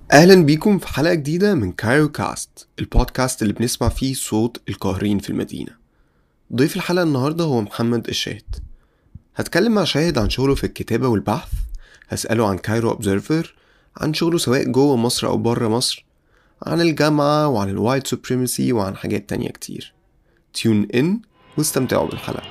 أهلا بيكم في حلقة جديدة من كايرو كاست البودكاست اللي بنسمع فيه صوت القاهرين في المدينة ضيف الحلقة النهاردة هو محمد الشاهد هتكلم مع شاهد عن شغله في الكتابة والبحث هسأله عن كايرو أوبزرفر عن شغله سواء جوه مصر أو بره مصر عن الجامعة وعن الوايت سوبريمسي وعن حاجات تانية كتير تيون إن واستمتعوا بالحلقة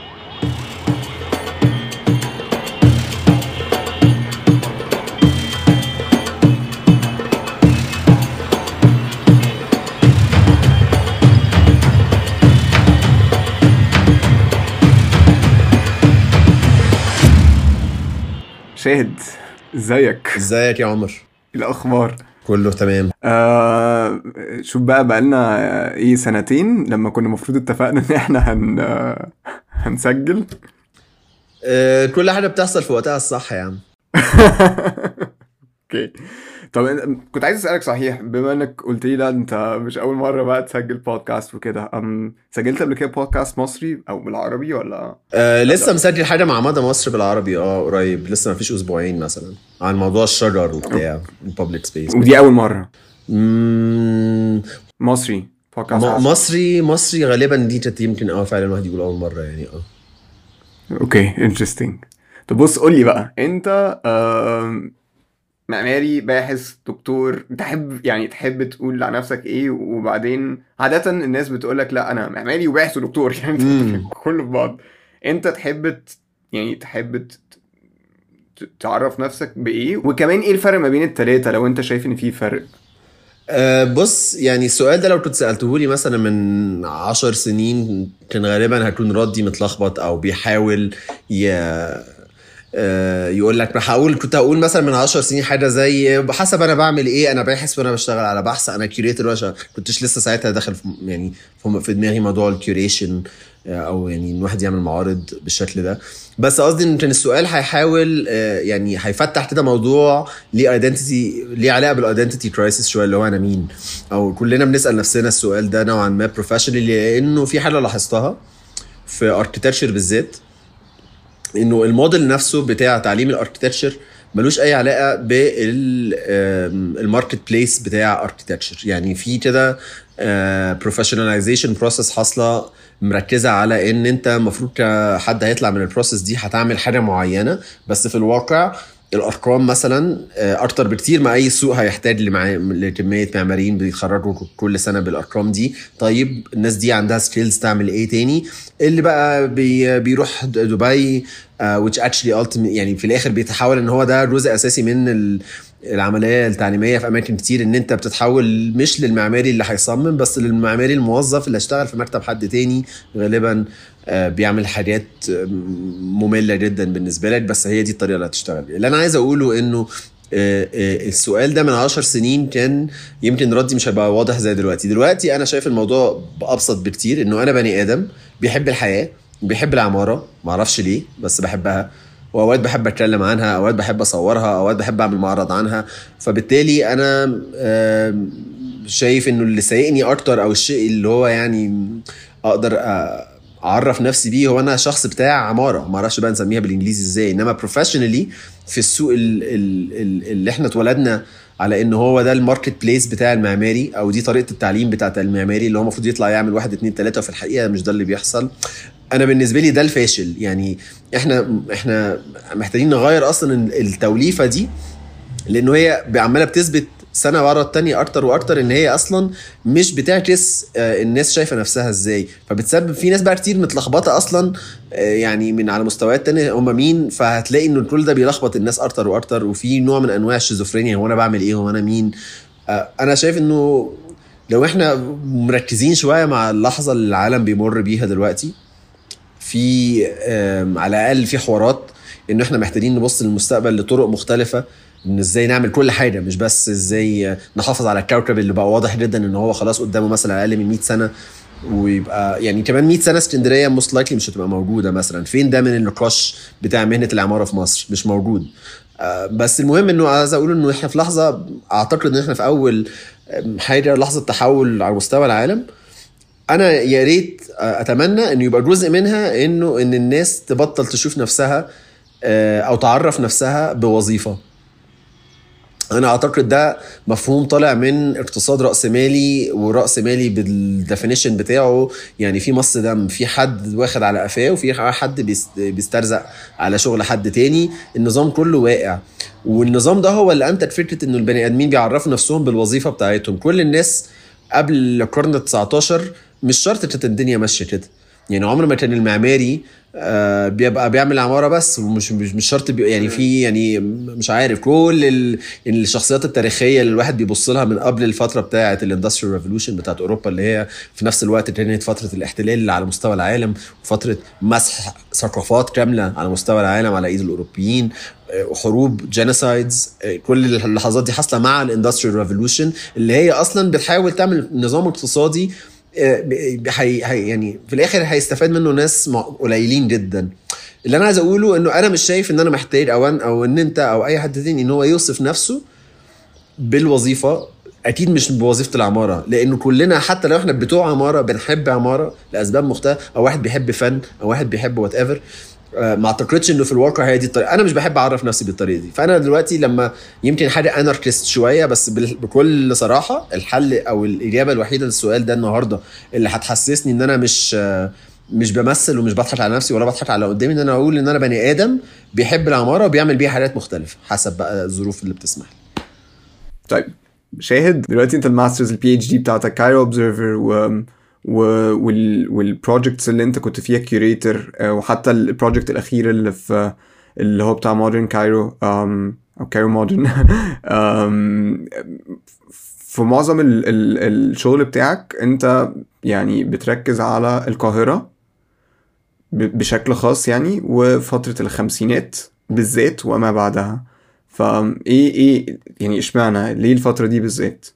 شاهد ازيك ازيك يا عمر إيه الاخبار كله تمام آه شوف بقى بقالنا ايه سنتين لما كنا المفروض اتفقنا ان احنا هن آه، هنسجل آه كل حاجه بتحصل في وقتها الصح يا عم اوكي طب أنا كنت عايز اسالك صحيح بما انك قلت لي لا انت مش اول مره بقى تسجل بودكاست وكده أم سجلت قبل كده بودكاست مصري او بالعربي ولا آه لسه مسجل حاجه مع مدى مصر بالعربي اه قريب لسه ما فيش اسبوعين مثلا عن موضوع الشجر وبتاع الببليك سبيس ودي اول مره مم، مصري بودكاست م- مصري. مصري مصري غالبا دي كانت يمكن اه فعلا الواحد يقول اول مره يعني اه اوكي انترستنج طب بص قول لي بقى انت آم، معماري باحث دكتور تحب يعني تحب تقول على نفسك ايه وبعدين عادة الناس بتقول لك لا انا معماري وباحث ودكتور يعني مم. كله في بعض انت تحب ت- يعني تحب ت- ت- تعرف نفسك بايه وكمان ايه الفرق ما بين التلاتة لو انت شايف ان في فرق آه، بص يعني السؤال ده لو كنت سألته لي مثلا من عشر سنين كان غالبا هكون ردي متلخبط او بيحاول ي... آه، يقول لك هقول كنت هقول مثلا من 10 سنين حاجه زي حسب انا بعمل ايه انا باحث وانا بشتغل على بحث انا كيوريتور وانا شغال- كنتش لسه ساعتها داخل في يعني في- في دماغي موضوع الكيوريشن او يعني ان الواحد يعمل معارض بالشكل ده بس قصدي ان كان السؤال هيحاول آه، يعني هيفتح كده موضوع ليه ايدنتيتي ليه علاقه بالايدنتيتي كرايسيس شويه اللي هو انا مين او كلنا بنسال نفسنا السؤال ده نوعا ما بروفيشنالي لانه في حاجه لاحظتها في اركتكتشر بالذات انه الموديل نفسه بتاع تعليم الاركتكتشر ملوش اي علاقه بالماركت بليس بتاع اركتكتشر يعني في كده بروفيشناليزيشن بروسيس حاصله مركزه على ان انت المفروض كحد هيطلع من البروسيس دي هتعمل حاجه معينه بس في الواقع الارقام مثلا آه، اكتر بكتير ما اي سوق هيحتاج لمع... لكميه معماريين بيتخرجوا كل سنه بالارقام دي طيب الناس دي عندها سكيلز تعمل ايه تاني اللي بقى بي... بيروح د- دبي uh, which actually ultimately يعني في الاخر بيتحول ان هو ده جزء اساسي من ال... العمليه التعليميه في اماكن كتير ان انت بتتحول مش للمعماري اللي هيصمم بس للمعماري الموظف اللي هيشتغل في مكتب حد تاني غالبا آه، بيعمل حاجات آه، ممله جدا بالنسبه لك بس هي دي الطريقه اللي هتشتغل بيها اللي انا عايز اقوله انه آه، آه، السؤال ده من عشر سنين كان يمكن ردي مش هيبقى واضح زي دلوقتي دلوقتي انا شايف الموضوع بابسط بكتير انه انا بني ادم بيحب الحياه بيحب العماره معرفش ليه بس بحبها واوقات بحب اتكلم عنها اوقات بحب اصورها اوقات بحب اعمل معرض عنها فبالتالي انا آم، شايف انه اللي سايقني اكتر او الشيء اللي هو يعني اقدر أ- اعرف نفسي بيه هو انا شخص بتاع عماره ما اعرفش بقى نسميها بالانجليزي ازاي انما بروفيشنالي في السوق ال- ال- ال- اللي احنا اتولدنا على ان هو ده الماركت بليس بتاع المعماري او دي طريقه التعليم بتاعت المعماري اللي هو المفروض يطلع يعمل واحد اتنين تلاته وفي الحقيقه مش ده اللي بيحصل انا بالنسبه لي ده الفاشل يعني احنا احنا محتاجين نغير اصلا التوليفه دي لانه هي عماله بتثبت سنه ورا التانية اكتر واكتر ان هي اصلا مش بتعكس آه، الناس شايفه نفسها ازاي فبتسبب في ناس بقى كتير متلخبطه اصلا آه، يعني من على مستويات تانية هم مين فهتلاقي ان كل ده بيلخبط الناس اكتر واكتر وفي نوع من انواع الشيزوفرينيا هو انا بعمل ايه هو انا مين آه، انا شايف انه لو احنا مركزين شويه مع اللحظه اللي العالم بيمر بيها دلوقتي في آم، على الاقل في حوارات ان احنا محتاجين نبص للمستقبل لطرق مختلفه ان ازاي نعمل كل حاجه مش بس ازاي نحافظ على الكوكب اللي بقى واضح جدا ان هو خلاص قدامه مثلا اقل من 100 سنه ويبقى يعني كمان 100 سنه اسكندريه موست لايكلي مش هتبقى موجوده مثلا فين ده من النقاش بتاع مهنه العماره في مصر مش موجود آه، بس المهم انه عايز اقول انه احنا في لحظه اعتقد ان احنا في اول آم، حاجه لحظه تحول على مستوى العالم انا يا ريت اتمنى انه يبقى جزء منها انه ان الناس تبطل تشوف نفسها آه، او تعرف نفسها بوظيفه انا اعتقد ده مفهوم طالع من اقتصاد راسمالي وراسمالي بالديفينيشن بتاعه يعني في مص دم في حد واخد على قفاه وفي حد بيست- بيسترزق على شغل حد تاني النظام كله واقع والنظام ده هو اللي انتج فكره انه البني ادمين بيعرفوا نفسهم بالوظيفه بتاعتهم كل الناس قبل القرن ال 19 مش شرط كانت الدنيا ماشيه كده يعني عمر ما كان المعماري آه، بيبقى بيعمل عماره بس ومش مش مش شرط بي يعني في يعني مش عارف كل ال- الشخصيات التاريخيه اللي الواحد بيبص لها من قبل الفتره بتاعه الاندستريال ريفولوشن بتاعت اوروبا اللي هي في نفس الوقت كانت فتره الاحتلال اللي على مستوى العالم وفتره مسح ثقافات كامله على مستوى العالم على ايد الاوروبيين آه، حروب جينوسايدز كل اللحظات دي حاصله مع الاندستريال ريفولوشن اللي هي اصلا بتحاول تعمل نظام اقتصادي آه، ب- حي حي- يعني في الاخر هيستفاد منه ناس مع- قليلين جدا اللي انا عايز اقوله انه انا مش شايف ان انا محتاج او أن او ان انت او اي حد تاني ان هو يوصف نفسه بالوظيفه اكيد مش بوظيفه العماره لانه كلنا حتى لو احنا بتوع عماره بنحب عماره لاسباب مختلفه او واحد بيحب فن او واحد بيحب وات ايفر ما اعتقدش انه في الواقع هي دي الطريقه انا مش بحب اعرف نفسي بالطريقه دي فانا دلوقتي لما يمكن حاجه اناركست شويه بس بال- بكل صراحه الحل او الاجابه الوحيده للسؤال ده النهارده اللي هتحسسني ان انا مش آه، مش بمثل ومش بضحك على نفسي ولا بضحك على قدامي ان انا اقول ان انا بني ادم بيحب العماره وبيعمل بيها حاجات مختلفه حسب بقى الظروف اللي بتسمح طيب شاهد دلوقتي انت الماسترز البي اتش دي بتاعتك كايرو اوبزرفر و و وال والبروجكتس اللي انت كنت فيها كيوريتور وحتى البروجكت الاخير اللي في اللي هو بتاع مودرن كايرو او كايرو مودرن في معظم ال ال الشغل بتاعك انت يعني بتركز على القاهرة ب- بشكل خاص يعني وفترة الخمسينات بالذات وما بعدها فايه ايه يعني اشمعنى ليه الفترة دي بالذات؟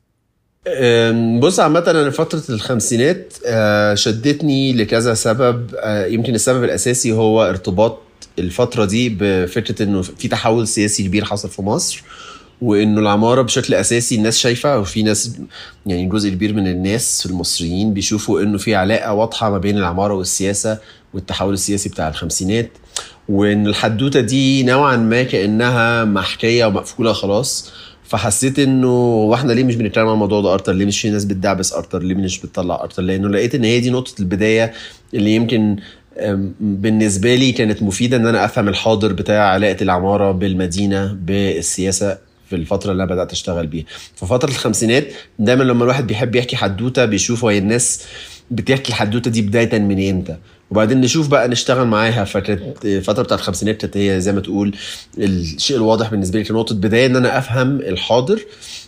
أم، بص عامة أنا فترة الخمسينات آه، شدتني لكذا سبب آه، يمكن السبب الأساسي هو ارتباط الفترة دي بفكرة إنه في تحول سياسي كبير حصل في مصر وإنه العمارة بشكل أساسي الناس شايفة وفي ناس يعني جزء كبير من الناس المصريين بيشوفوا إنه في علاقة واضحة ما بين العمارة والسياسة والتحول السياسي بتاع الخمسينات وإن الحدوتة دي نوعا ما كأنها محكية ومقفولة خلاص فحسيت انه واحنا ليه مش بنتكلم عن الموضوع ده اكتر ليه مش في ناس بتدعبس اكتر ليه مش بتطلع اكتر لانه لقيت ان هي دي نقطه البدايه اللي يمكن أم، بالنسبه لي كانت مفيده ان انا افهم الحاضر بتاع علاقه العماره بالمدينه بالسياسه في الفتره اللي انا بدات اشتغل بيها في فتره الخمسينات دايما لما الواحد بيحب يحكي حدوته بيشوف هي الناس بتحكي الحدوته دي بدايه من امتى وبعدين نشوف بقى نشتغل معاها فكانت الفتره بتاعت الخمسينات كانت هي زي ما تقول الشيء الواضح بالنسبه لي كنقطه بدايه ان انا افهم الحاضر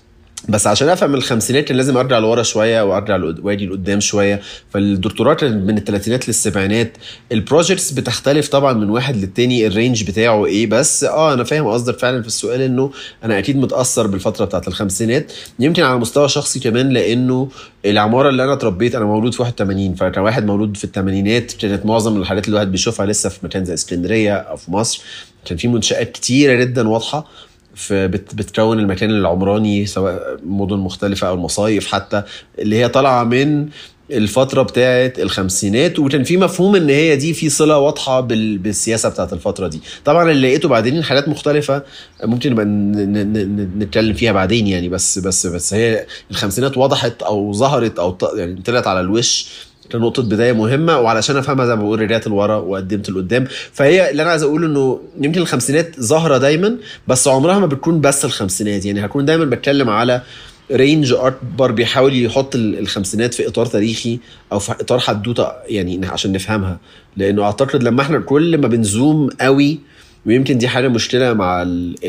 بس عشان افهم الخمسينات كان لازم ارجع لورا شويه وارجع لقد- واجي لقدام شويه فالدكتوراه كانت من الثلاثينات للسبعينات البروجكتس بتختلف طبعا من واحد للتاني الرينج بتاعه ايه بس اه انا فاهم قصدك فعلا في السؤال انه انا اكيد متاثر بالفتره بتاعت الخمسينات يمكن على مستوى شخصي كمان لانه العماره اللي انا اتربيت انا مولود في 81 فكواحد مولود في الثمانينات كانت معظم الحاجات اللي الواحد بيشوفها لسه في مكان زي اسكندريه او في مصر كان في منشات كتيره جدا واضحه في بت بتكون المكان العمراني سواء مدن مختلفة أو المصايف حتى اللي هي طالعة من الفترة بتاعت الخمسينات وكان في مفهوم ان هي دي في صلة واضحة بال... بالسياسة بتاعت الفترة دي طبعا اللي لقيته بعدين حاجات مختلفة ممكن نبقى ن... ن... ن... نتكلم فيها بعدين يعني بس بس بس هي الخمسينات وضحت او ظهرت او ط... يعني طلعت على الوش كان نقطة بداية مهمة وعلشان افهمها زي ما بقول رجعت لورا وقدمت لقدام فهي اللي انا عايز اقول انه يمكن الخمسينات ظاهرة دايما بس عمرها ما بتكون بس الخمسينات يعني هكون دايما بتكلم على رينج اكبر بيحاول يحط ال- الخمسينات في اطار تاريخي او في اطار حدوته يعني عشان نفهمها لانه اعتقد لما احنا كل ما بنزوم قوي ويمكن دي حاجه مشكله مع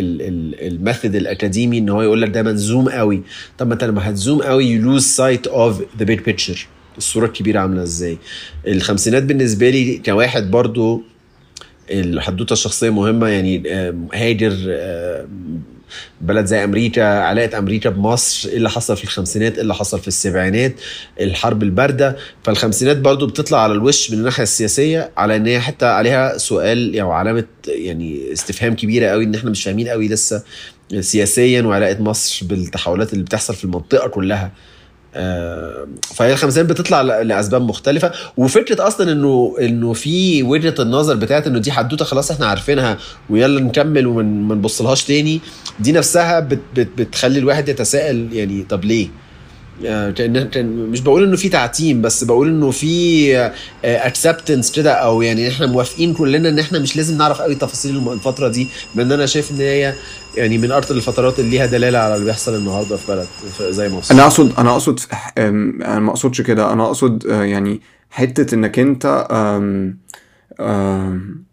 الميثود الاكاديمي ان هو يقول لك دايما زوم قوي طب ما انت لما هتزوم قوي يو لوز سايت اوف ذا بيج بيكتشر الصوره الكبيره عامله ازاي الخمسينات بالنسبه لي كواحد برضو الحدوته الشخصيه مهمه يعني آم، هاجر آم، بلد زي امريكا علاقه امريكا بمصر ايه اللي حصل في الخمسينات ايه اللي حصل في السبعينات الحرب البارده فالخمسينات برضو بتطلع على الوش من الناحيه السياسيه على ان هي حتى عليها سؤال يعني علامه يعني استفهام كبيره قوي ان احنا مش فاهمين قوي لسه سياسيا وعلاقه مصر بالتحولات اللي بتحصل في المنطقه كلها آه، فهي الخمسينات بتطلع ل- لاسباب مختلفه وفكره اصلا انه انه في وجهه النظر بتاعت انه دي حدوته خلاص احنا عارفينها ويلا نكمل وما نبصلهاش تاني دي نفسها بت بت بتخلي الواحد يتساءل يعني طب ليه؟ آه، كأن كان مش بقول انه في تعتيم بس بقول انه في اكسبتنس كده او يعني احنا موافقين كلنا ان احنا مش لازم نعرف قوي تفاصيل الم- الفتره دي بان انا شايف ان هي يعني من اكتر الفترات اللي ليها دلاله على اللي بيحصل النهارده في بلد في- زي مصر انا اقصد انا اقصد أم، انا ما اقصدش كده انا اقصد آه، يعني حته انك انت أم، أم،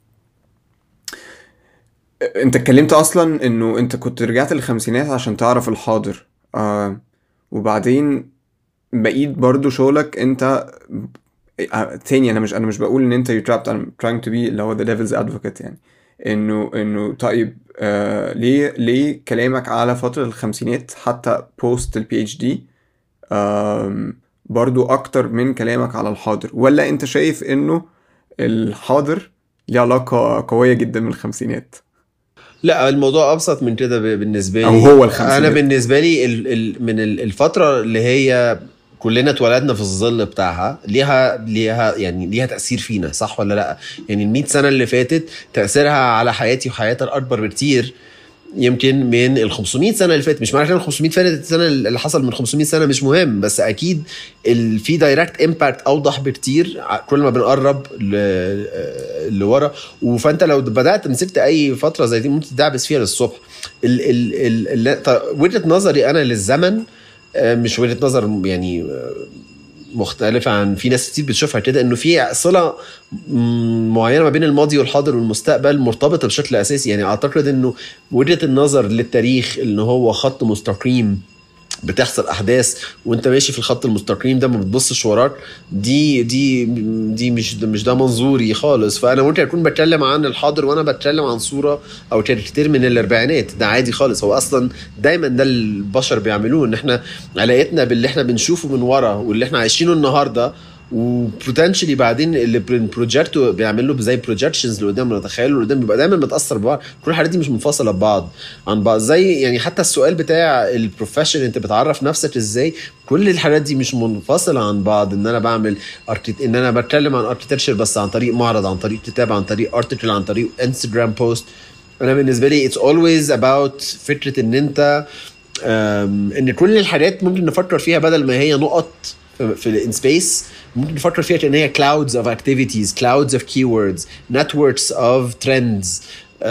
انت اتكلمت اصلا انه انت كنت رجعت للخمسينات عشان تعرف الحاضر آه، وبعدين بقيت برضو شغلك انت آه، تاني انا مش انا مش بقول ان انت you trapped I'm trying to be اللي هو the devil's advocate يعني انه انه طيب آه ليه ليه كلامك على فترة الخمسينات حتى بوست البي اتش دي برضو اكتر من كلامك على الحاضر ولا انت شايف انه الحاضر ليه علاقة قوية جدا من الخمسينات لا الموضوع ابسط من كده ب- بالنسبه لي او هو الخمسينات انا بالنسبه لي ال ال من ال- الفتره اللي هي كلنا اتولدنا في الظل بتاعها ليها ليها يعني ليها تاثير فينا صح ولا لا يعني ال 100 سنه اللي فاتت تاثيرها على حياتي وحياتك اكبر بكتير يمكن من ال 500 سنه اللي فاتت مش معنى كده ال 500 فاتت السنه اللي حصل من 500 سنه مش مهم بس اكيد ال- في دايركت امباكت اوضح بكتير ع- كل ما بنقرب ل- لورا وفانت لو بدات مسكت اي فتره زي دي ممكن تدعبس فيها للصبح ال ال ال ال طيب وجهه نظري انا للزمن آه، مش وجهه نظر يعني آه، مختلفة عن في ناس كتير بتشوفها كده انه في صلة م- معينة ما بين الماضي والحاضر والمستقبل مرتبطة بشكل اساسي يعني اعتقد انه وجهة النظر للتاريخ ان هو خط مستقيم بتحصل احداث وانت ماشي في الخط المستقيم ده ما بتبصش وراك دي دي دي مش ده مش ده منظوري خالص فانا ممكن اكون بتكلم عن الحاضر وانا بتكلم عن صوره او كاركتير من الاربعينات ده عادي خالص هو اصلا دايما ده البشر بيعملوه ان احنا علاقتنا باللي احنا بنشوفه من ورا واللي احنا عايشينه النهارده وبوتنشلي بعدين اللي بروجكتو بيعمل له زي بروجكشنز لقدام نتخيله لقدام بيبقى دايما متاثر ببعض كل الحاجات دي مش منفصله ببعض عن بعض زي يعني حتى السؤال بتاع البروفيشن انت بتعرف نفسك ازاي كل الحاجات دي مش منفصله عن بعض ان انا بعمل أركت... ان انا بتكلم عن اركتكتشر بس عن طريق معرض عن طريق كتاب عن طريق ارتكل عن طريق انستجرام بوست انا بالنسبه لي اتس اولويز اباوت فكره ان انت أم، ان كل الحاجات ممكن نفكر فيها بدل ما هي نقط في- في الان سبيس ممكن نفكر فيها كان هي clouds of activities clouds of keywords networks of trends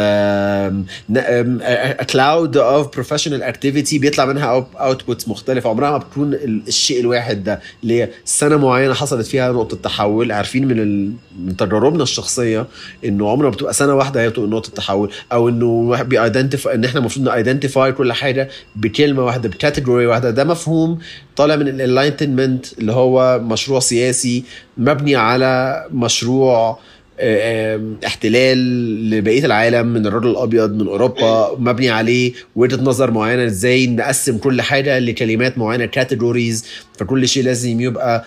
um, ن- um, a, a cloud of professional activity بيطلع منها outputs مختلفة عمرها ما بتكون ال- الشيء الواحد ده اللي هي سنة معينة حصلت فيها نقطة تحول عارفين من, ال... من تجاربنا الشخصية انه عمرها ما بتبقى سنة واحدة هي بتبقى نقطة تحول او انه واحد بيidentify ان احنا المفروض نايدنتيفاي كل حاجة بكلمة واحدة بكاتيجوري واحدة ده مفهوم طالع من الانلايتنمنت اللي هو مشروع سياسي مبني على مشروع آه، آم، احتلال لبقيه العالم من الرجل الابيض من اوروبا مبني عليه وجهه نظر معينه ازاي نقسم كل حاجه لكلمات معينه كاتيجوريز فكل شيء لازم يبقى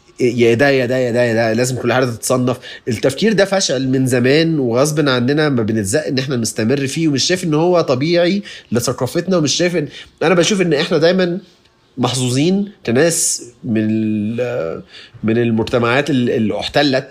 يا ده يا ده يا ده يا ده لازم كل حاجه تتصنف التفكير ده فشل من زمان وغصب عننا ما بنتزق ان احنا نستمر فيه ومش شايف ان هو طبيعي لثقافتنا ومش شايف ان انا بشوف ان احنا دايما محظوظين كناس من ال- من المجتمعات ال- اللي احتلت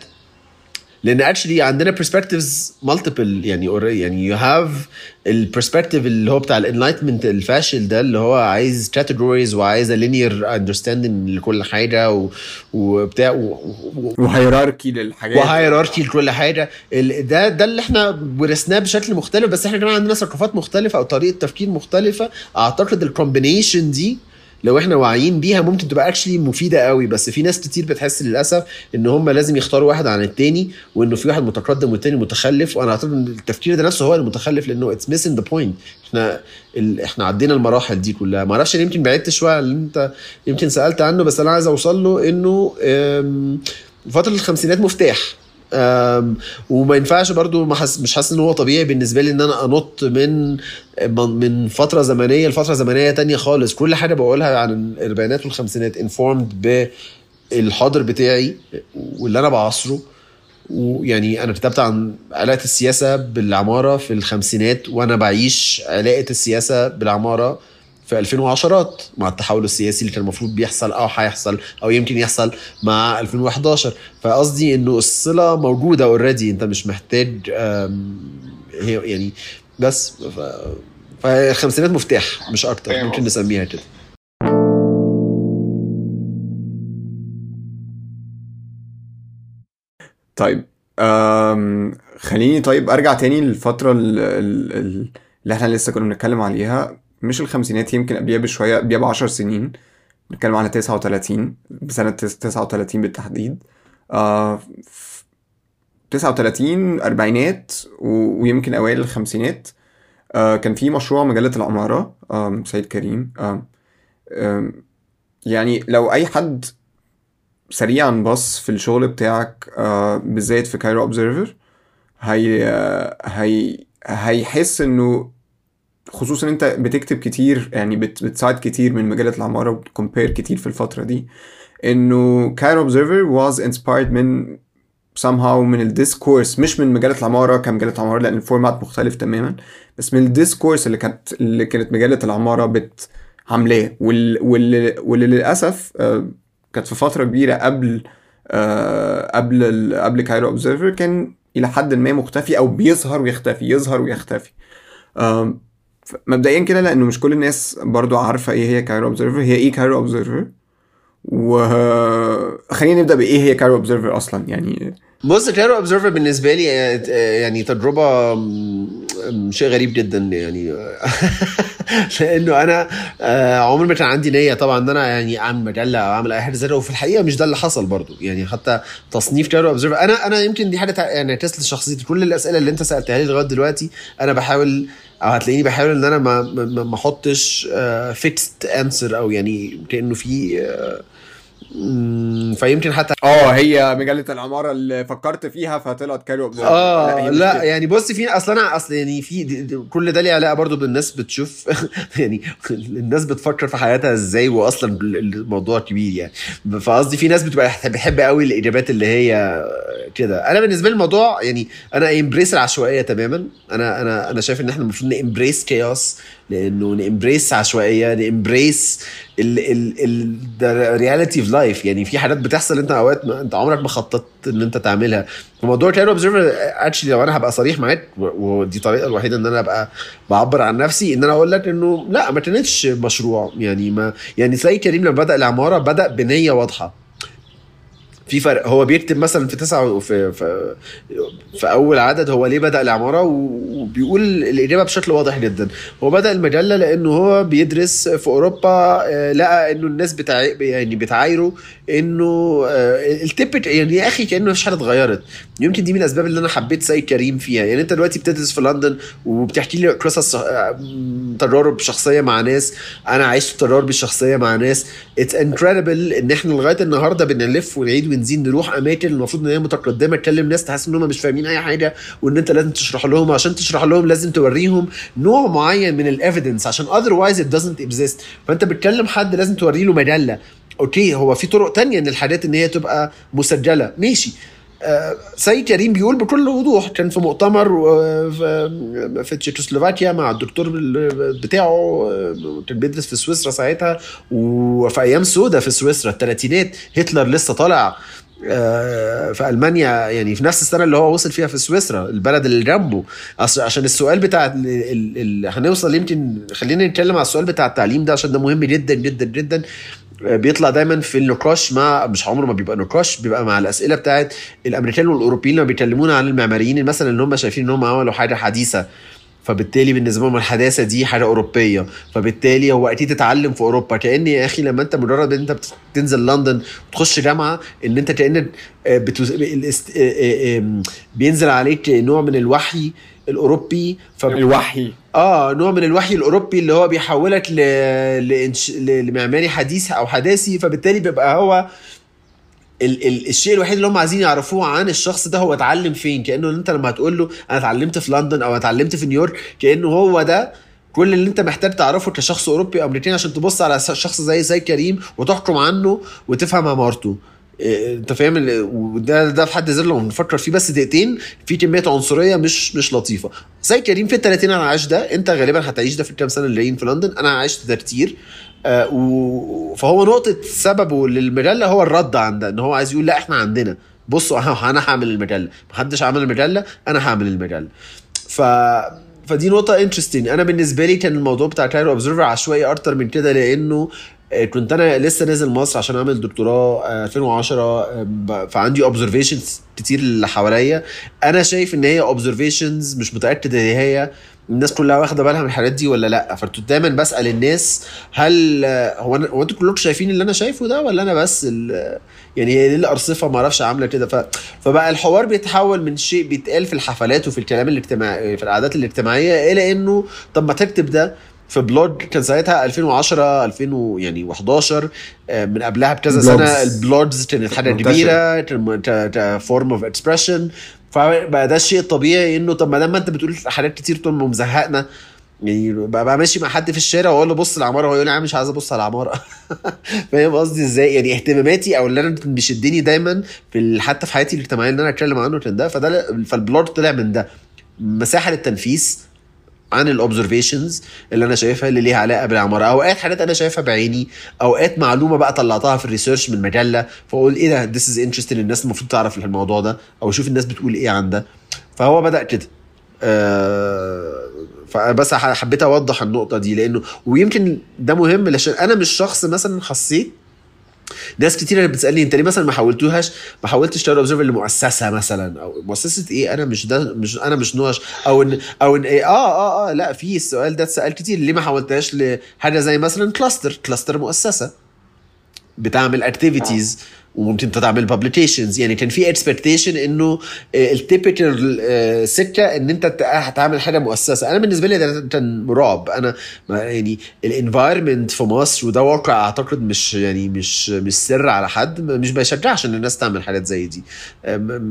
لان اكشلي عندنا برسبكتيفز مالتيبل يعني already- يعني يو هاف البرسبكتيف اللي هو بتاع الانلايتمنت الفاشل ده اللي هو عايز كاتيجوريز وعايز لينير اندرستاندنج لكل حاجه و- وبتاع و- و- وهيراركي للحاجات وهيراركي لكل حاجه ال- ده ده اللي احنا ورثناه بشكل مختلف بس احنا كمان عندنا ثقافات مختلفه او طريقه تفكير مختلفه اعتقد الكومبينيشن دي لو احنا واعيين بيها ممكن تبقى اكشلي مفيده قوي بس في ناس كتير بتحس للاسف ان هم لازم يختاروا واحد عن التاني وانه في واحد متقدم والتاني متخلف وانا اعتقد ان التفكير ده نفسه هو المتخلف لانه اتس ميسنج ذا بوينت احنا ال... احنا عدينا المراحل دي كلها ما اعرفش يمكن بعدت شويه عن اللي انت يمكن سالت عنه بس انا عايز اوصل له انه أم... فتره الخمسينات مفتاح أم، وما ينفعش برضو ما حس مش حاسس ان هو طبيعي بالنسبه لي ان انا انط من من فتره زمنيه لفتره زمنيه تانية خالص كل حاجه بقولها عن الاربعينات والخمسينات انفورمد بالحاضر بتاعي واللي انا بعصره ويعني انا كتبت عن علاقه السياسه بالعماره في الخمسينات وانا بعيش علاقه السياسه بالعماره في 2010 مع التحول السياسي اللي كان المفروض بيحصل او هيحصل او يمكن يحصل مع 2011 فقصدي انه الصله موجوده اوريدي انت مش محتاج هي يعني بس ف... فالخمسينات مفتاح مش اكتر ممكن نسميها كده طيب أم خليني طيب ارجع تاني للفتره اللي احنا لسه كنا بنتكلم عليها مش الخمسينات يمكن قبليها بشويه قبليها ب 10 سنين بنتكلم على 39 بسنه 39 بالتحديد آه 39 اربعينات ويمكن اوائل الخمسينات آه كان في مشروع مجله العماره آه سيد كريم آه آه يعني لو اي حد سريعا بص في الشغل بتاعك آه بالذات في كايرو اوبزرفر هي هي هيحس انه خصوصا انت بتكتب كتير يعني بت بتساعد كتير من مجله العماره وبتكمبير كتير في الفتره دي انه كايرو اوبزرفر was inspired من somehow من الديسكورس مش من مجله العماره كمجله العماره لان الفورمات مختلف تماما بس من الديسكورس اللي كانت اللي كانت مجله العماره بت عاملاه واللي, واللي, واللي للاسف آه كانت في فتره كبيره قبل آه قبل قبل كايرو اوبزرفر كان الى حد ما مختفي او بيظهر ويختفي يظهر ويختفي آه مبدئيا كده لانه مش كل الناس برضو عارفه ايه هي كايرو اوبزرفر هي ايه كايرو اوبزرفر وخلينا نبدا بايه هي كايرو اوبزرفر اصلا يعني بص كايرو اوبزرفر بالنسبه لي يعني تجربه شيء غريب جدا يعني لانه انا عمري ما كان عندي نيه طبعا ان انا يعني اعمل مجله او اعمل اي حاجه زي وفي الحقيقه مش ده اللي حصل برضو يعني حتى تصنيف كايرو اوبزرفر انا انا يمكن دي حاجه يعني تسل شخصيتي كل الاسئله اللي انت سالتها لي لغايه دلوقتي انا بحاول او هتلاقيني بحاول ان انا ما ما احطش فيكست انسر او يعني كانه في فيمكن حتى اه هي مجله العماره اللي فكرت فيها فطلعت كاريو اه لا, لا يعني بص في اصل انا اصل يعني في دي دي كل ده ليه علاقه برضو بالناس بتشوف يعني الناس بتفكر في حياتها ازاي واصلا الموضوع كبير يعني فقصدي في ناس بتبقى بتحب قوي الاجابات اللي هي كده انا بالنسبه لي الموضوع يعني انا امبريس العشوائيه تماما انا انا انا شايف ان احنا المفروض نامبريس كياس لانه نامبريس عشوائيه نامبريس الرياليتي اوف لايف يعني في حاجات بتحصل انت اوقات ما انت عمرك ما خططت ان انت تعملها فموضوع كايرو اوبزرفر اكشلي لو انا هبقى صريح معاك ودي الطريقه الوحيده ان انا ابقى بعبر عن نفسي ان انا اقول لك انه لا ما كانتش مشروع يعني ما يعني تلاقي كريم لما بدا العماره بدا بنيه واضحه في فرق هو بيكتب مثلا في تسعة في, في في اول عدد هو ليه بدا العماره وبيقول الاجابه بشكل واضح جدا هو بدا المجله لانه هو بيدرس في اوروبا لقى انه الناس بتاع يعني بتعايره انه التبت يعني يا اخي كانه مفيش حاجه اتغيرت يمكن دي من الاسباب اللي انا حبيت سيد كريم فيها يعني انت دلوقتي بتدرس في لندن وبتحكي لي قصص تجارب شخصيه مع ناس انا عشت تجاربي الشخصيه مع ناس اتس انكريدبل ان احنا لغايه النهارده بنلف ونعيد ونزيد نروح اماكن المفروض ان هي متقدمه تكلم ناس تحس ان هم مش فاهمين اي حاجه وان انت لازم تشرح لهم عشان تشرح لهم لازم توريهم نوع معين من الايفيدنس عشان otherwise it doesn't exist فانت بتكلم حد لازم توري له مجله اوكي هو في طرق تانية ان الحاجات ان هي تبقى مسجله ماشي آه سيد كريم بيقول بكل وضوح كان في مؤتمر في, في تشيكوسلوفاكيا مع الدكتور بتاعه كان بيدرس في سويسرا ساعتها وفي ايام سودا في سويسرا الثلاثينات هتلر لسه طالع في المانيا يعني في نفس السنه اللي هو وصل فيها في سويسرا البلد اللي جنبه عشان السؤال بتاع هنوصل يمكن خلينا نتكلم على السؤال بتاع التعليم ده عشان ده مهم جدا جدا جدا بيطلع دايما في النقاش مع مش عمره ما بيبقى نقاش بيبقى مع الاسئله بتاعت الامريكان والاوروبيين لما بيكلمونا عن المعماريين مثلا ان هم شايفين ان هم عملوا حاجه حديثه فبالتالي بالنسبه لهم الحداثه دي حاجه اوروبيه فبالتالي هو اكيد اتعلم في اوروبا كان يا اخي لما انت مجرد ان انت بتنزل لندن وتخش جامعه ان انت كان بتوز... بينزل عليك نوع من الوحي الاوروبي ف... الوحي اه نوع من الوحي الاوروبي اللي هو بيحولك ل... لإنش... لمعماري حديث او حداثي فبالتالي بيبقى هو ال ال الشيء الوحيد اللي هم عايزين يعرفوه عن الشخص ده هو اتعلم فين كانه انت لما هتقول له انا اتعلمت في لندن او اتعلمت في نيويورك كانه هو ده كل اللي انت محتاج تعرفه كشخص اوروبي او امريكاني عشان تبص على شخص زي زي كريم وتحكم عنه وتفهم عمارته إيه، انت فاهم ال- وده ده في حد ذاته لو نفكر فيه بس دقيقتين في كميه عنصريه مش مش لطيفه زي كريم في ال 30 انا عايش ده انت غالبا هتعيش ده في الكام سنه اللي جايين في لندن انا عشت ده كتير آه و... فهو نقطه سببه للمجله هو الرد عن ده ان هو عايز يقول لا احنا عندنا بصوا انا انا هعمل المجله محدش عمل المجله انا هعمل المجله ف فدي نقطة انترستنج انا بالنسبة لي كان الموضوع بتاع كايرو اوبزرفر عشوائي اكتر من كده لانه آه، كنت انا لسه نازل مصر عشان اعمل دكتوراه آه، 2010 آه، ب- فعندي اوبزرفيشنز كتير اللي حواليا انا شايف ان هي اوبزرفيشنز مش متاكد ان هي الناس كلها واخده بالها من الحاجات دي ولا لا فكنت دايما بسال الناس هل آه، هو أنا- هو انتوا كلكم شايفين اللي انا شايفه ده ولا انا بس ال- يعني هي ليه الارصفه ما اعرفش عامله كده ف... فبقى الحوار بيتحول من شيء بيتقال في الحفلات وفي الكلام الاجتماعي في القعدات الاجتماعيه الى انه طب ما تكتب ده في بلوج كان ساعتها 2010 2000 و- يعني 11 آه، من قبلها بكذا بلوجز. سنه البلوجز كانت حاجه منتشرة. كبيره فورم اوف اكسبريشن فبقى ده الشيء الطبيعي انه طب ما دام انت بتقول حاجات كتير طول ما مزهقنا يعني بقى بقى ماشي مع حد في الشارع واقول له بص العماره هو يقول لي انا مش عايز ابص على العماره فاهم قصدي ازاي يعني اهتماماتي او اللي انا كان بيشدني دايما في ال- حتى في حياتي الاجتماعيه اللي انا اتكلم عنه كان ده فده فالبلوج طلع من ده مساحه للتنفيذ عن الاوبزرفيشنز اللي انا شايفها اللي ليها علاقه بالعماره اوقات حاجات انا شايفها بعيني اوقات معلومه بقى طلعتها في الريسيرش من مجله فاقول ايه ده ذس از انترستنج الناس المفروض تعرف الموضوع ده او اشوف الناس بتقول ايه عن ده فهو بدا كده آه فبس ح- حبيت اوضح النقطه دي لانه ويمكن ده مهم عشان انا مش شخص مثلا حسيت ناس كتير اللي بتسالني انت ليه مثلا ما حولتوهاش ما حولتش تاير اوبزرفر لمؤسسه مثلا او مؤسسه ايه انا مش ده مش انا مش نوش او ان او ان إيه اه اه اه لا في السؤال ده اتسال كتير ليه ما حولتهاش لحاجه زي مثلا كلاستر كلاستر مؤسسه بتعمل اكتيفيتيز وممكن تعمل بابليكيشنز يعني كان في اكسبكتيشن انه التيبيكال سكه ان انت ت- هتعمل حاجه مؤسسه انا بالنسبه لي ده كان رعب انا ما يعني الانفايرمنت في مصر وده واقع اعتقد مش يعني مش مش سر على حد مش بيشجعش ان الناس تعمل حاجات زي دي أم-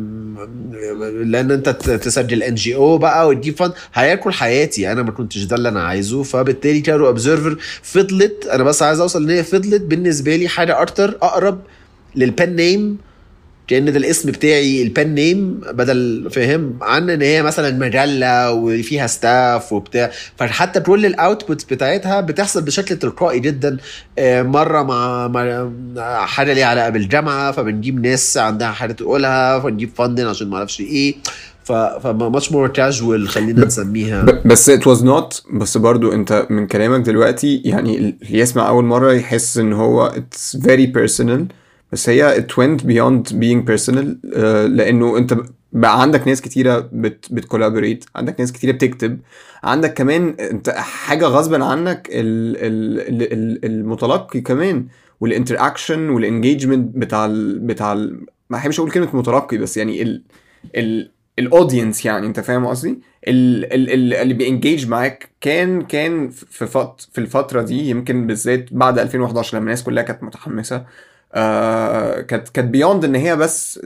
أم- لان انت ت- تسجل ان جي او بقى وتجيب فن هياكل حياتي انا ما كنتش ده اللي انا عايزه فبالتالي كارو اوبزرفر فضلت انا بس عايز اوصل ان هي فضلت بالنسبه لي حاجه اكتر اقرب للبن نيم كان ده الاسم بتاعي البن نيم بدل فاهم عن ان هي مثلا مجله وفيها ستاف وبتاع فحتى كل الاوتبوت بتاعتها بتحصل بشكل تلقائي جدا آه، مره مع مع حاجه ليها علاقه بالجامعه فبنجيب ناس عندها حاجه تقولها فنجيب فندن عشان ما اعرفش ايه ف فماتش مور كاجوال خلينا نسميها ب- بس it was not بس برضو انت من كلامك دلوقتي يعني اللي يسمع اول مرة يحس ان هو it's very personal بس هي it went beyond being personal آه، لانه انت بقى عندك ناس كتيرة بت بتكولابوريت عندك ناس كتيرة بتكتب عندك كمان انت حاجة غصبا عنك ال ال ال ال المتلقي كمان والانتراكشن والانجيجمنت بتاع ال بتاع ال ما بحبش اقول كلمة متلقي بس يعني ال ال الاودينس يعني انت فاهم قصدي ال- ال- ال- اللي بينجيج معاك كان كان في فت في الفتره دي يمكن بالذات بعد 2011 لما الناس كلها كانت متحمسه آه كانت كانت بيوند ان هي بس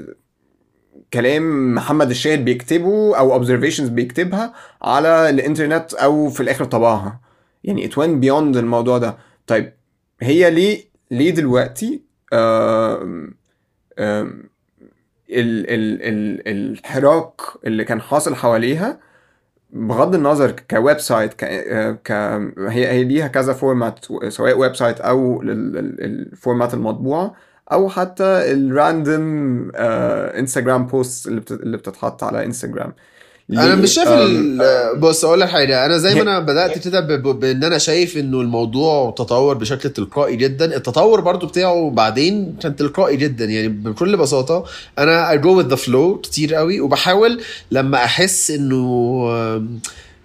كلام محمد الشاهد بيكتبه او observations بيكتبها على الانترنت او في الاخر طبعها يعني it went beyond الموضوع ده طيب هي ليه ليه دلوقتي آم آم ال ال ال الحراك اللي كان حاصل حواليها بغض النظر كويب سايت ك, ك هي هي ليها كذا فورمات سواء ويب سايت او ال- ال- الفورمات المطبوعه او حتى الراندوم انستغرام بوست اللي بت- اللي بتتحط على انستغرام انا ليه؟ مش شايف آم، ال- بص اقول لك حاجه انا زي ما هي- انا بدات كده ب- ب- بان انا شايف انه الموضوع تطور بشكل تلقائي جدا التطور برضو بتاعه بعدين كان تلقائي جدا يعني بكل بساطه انا I go with the flow كتير قوي وبحاول لما احس انه آم،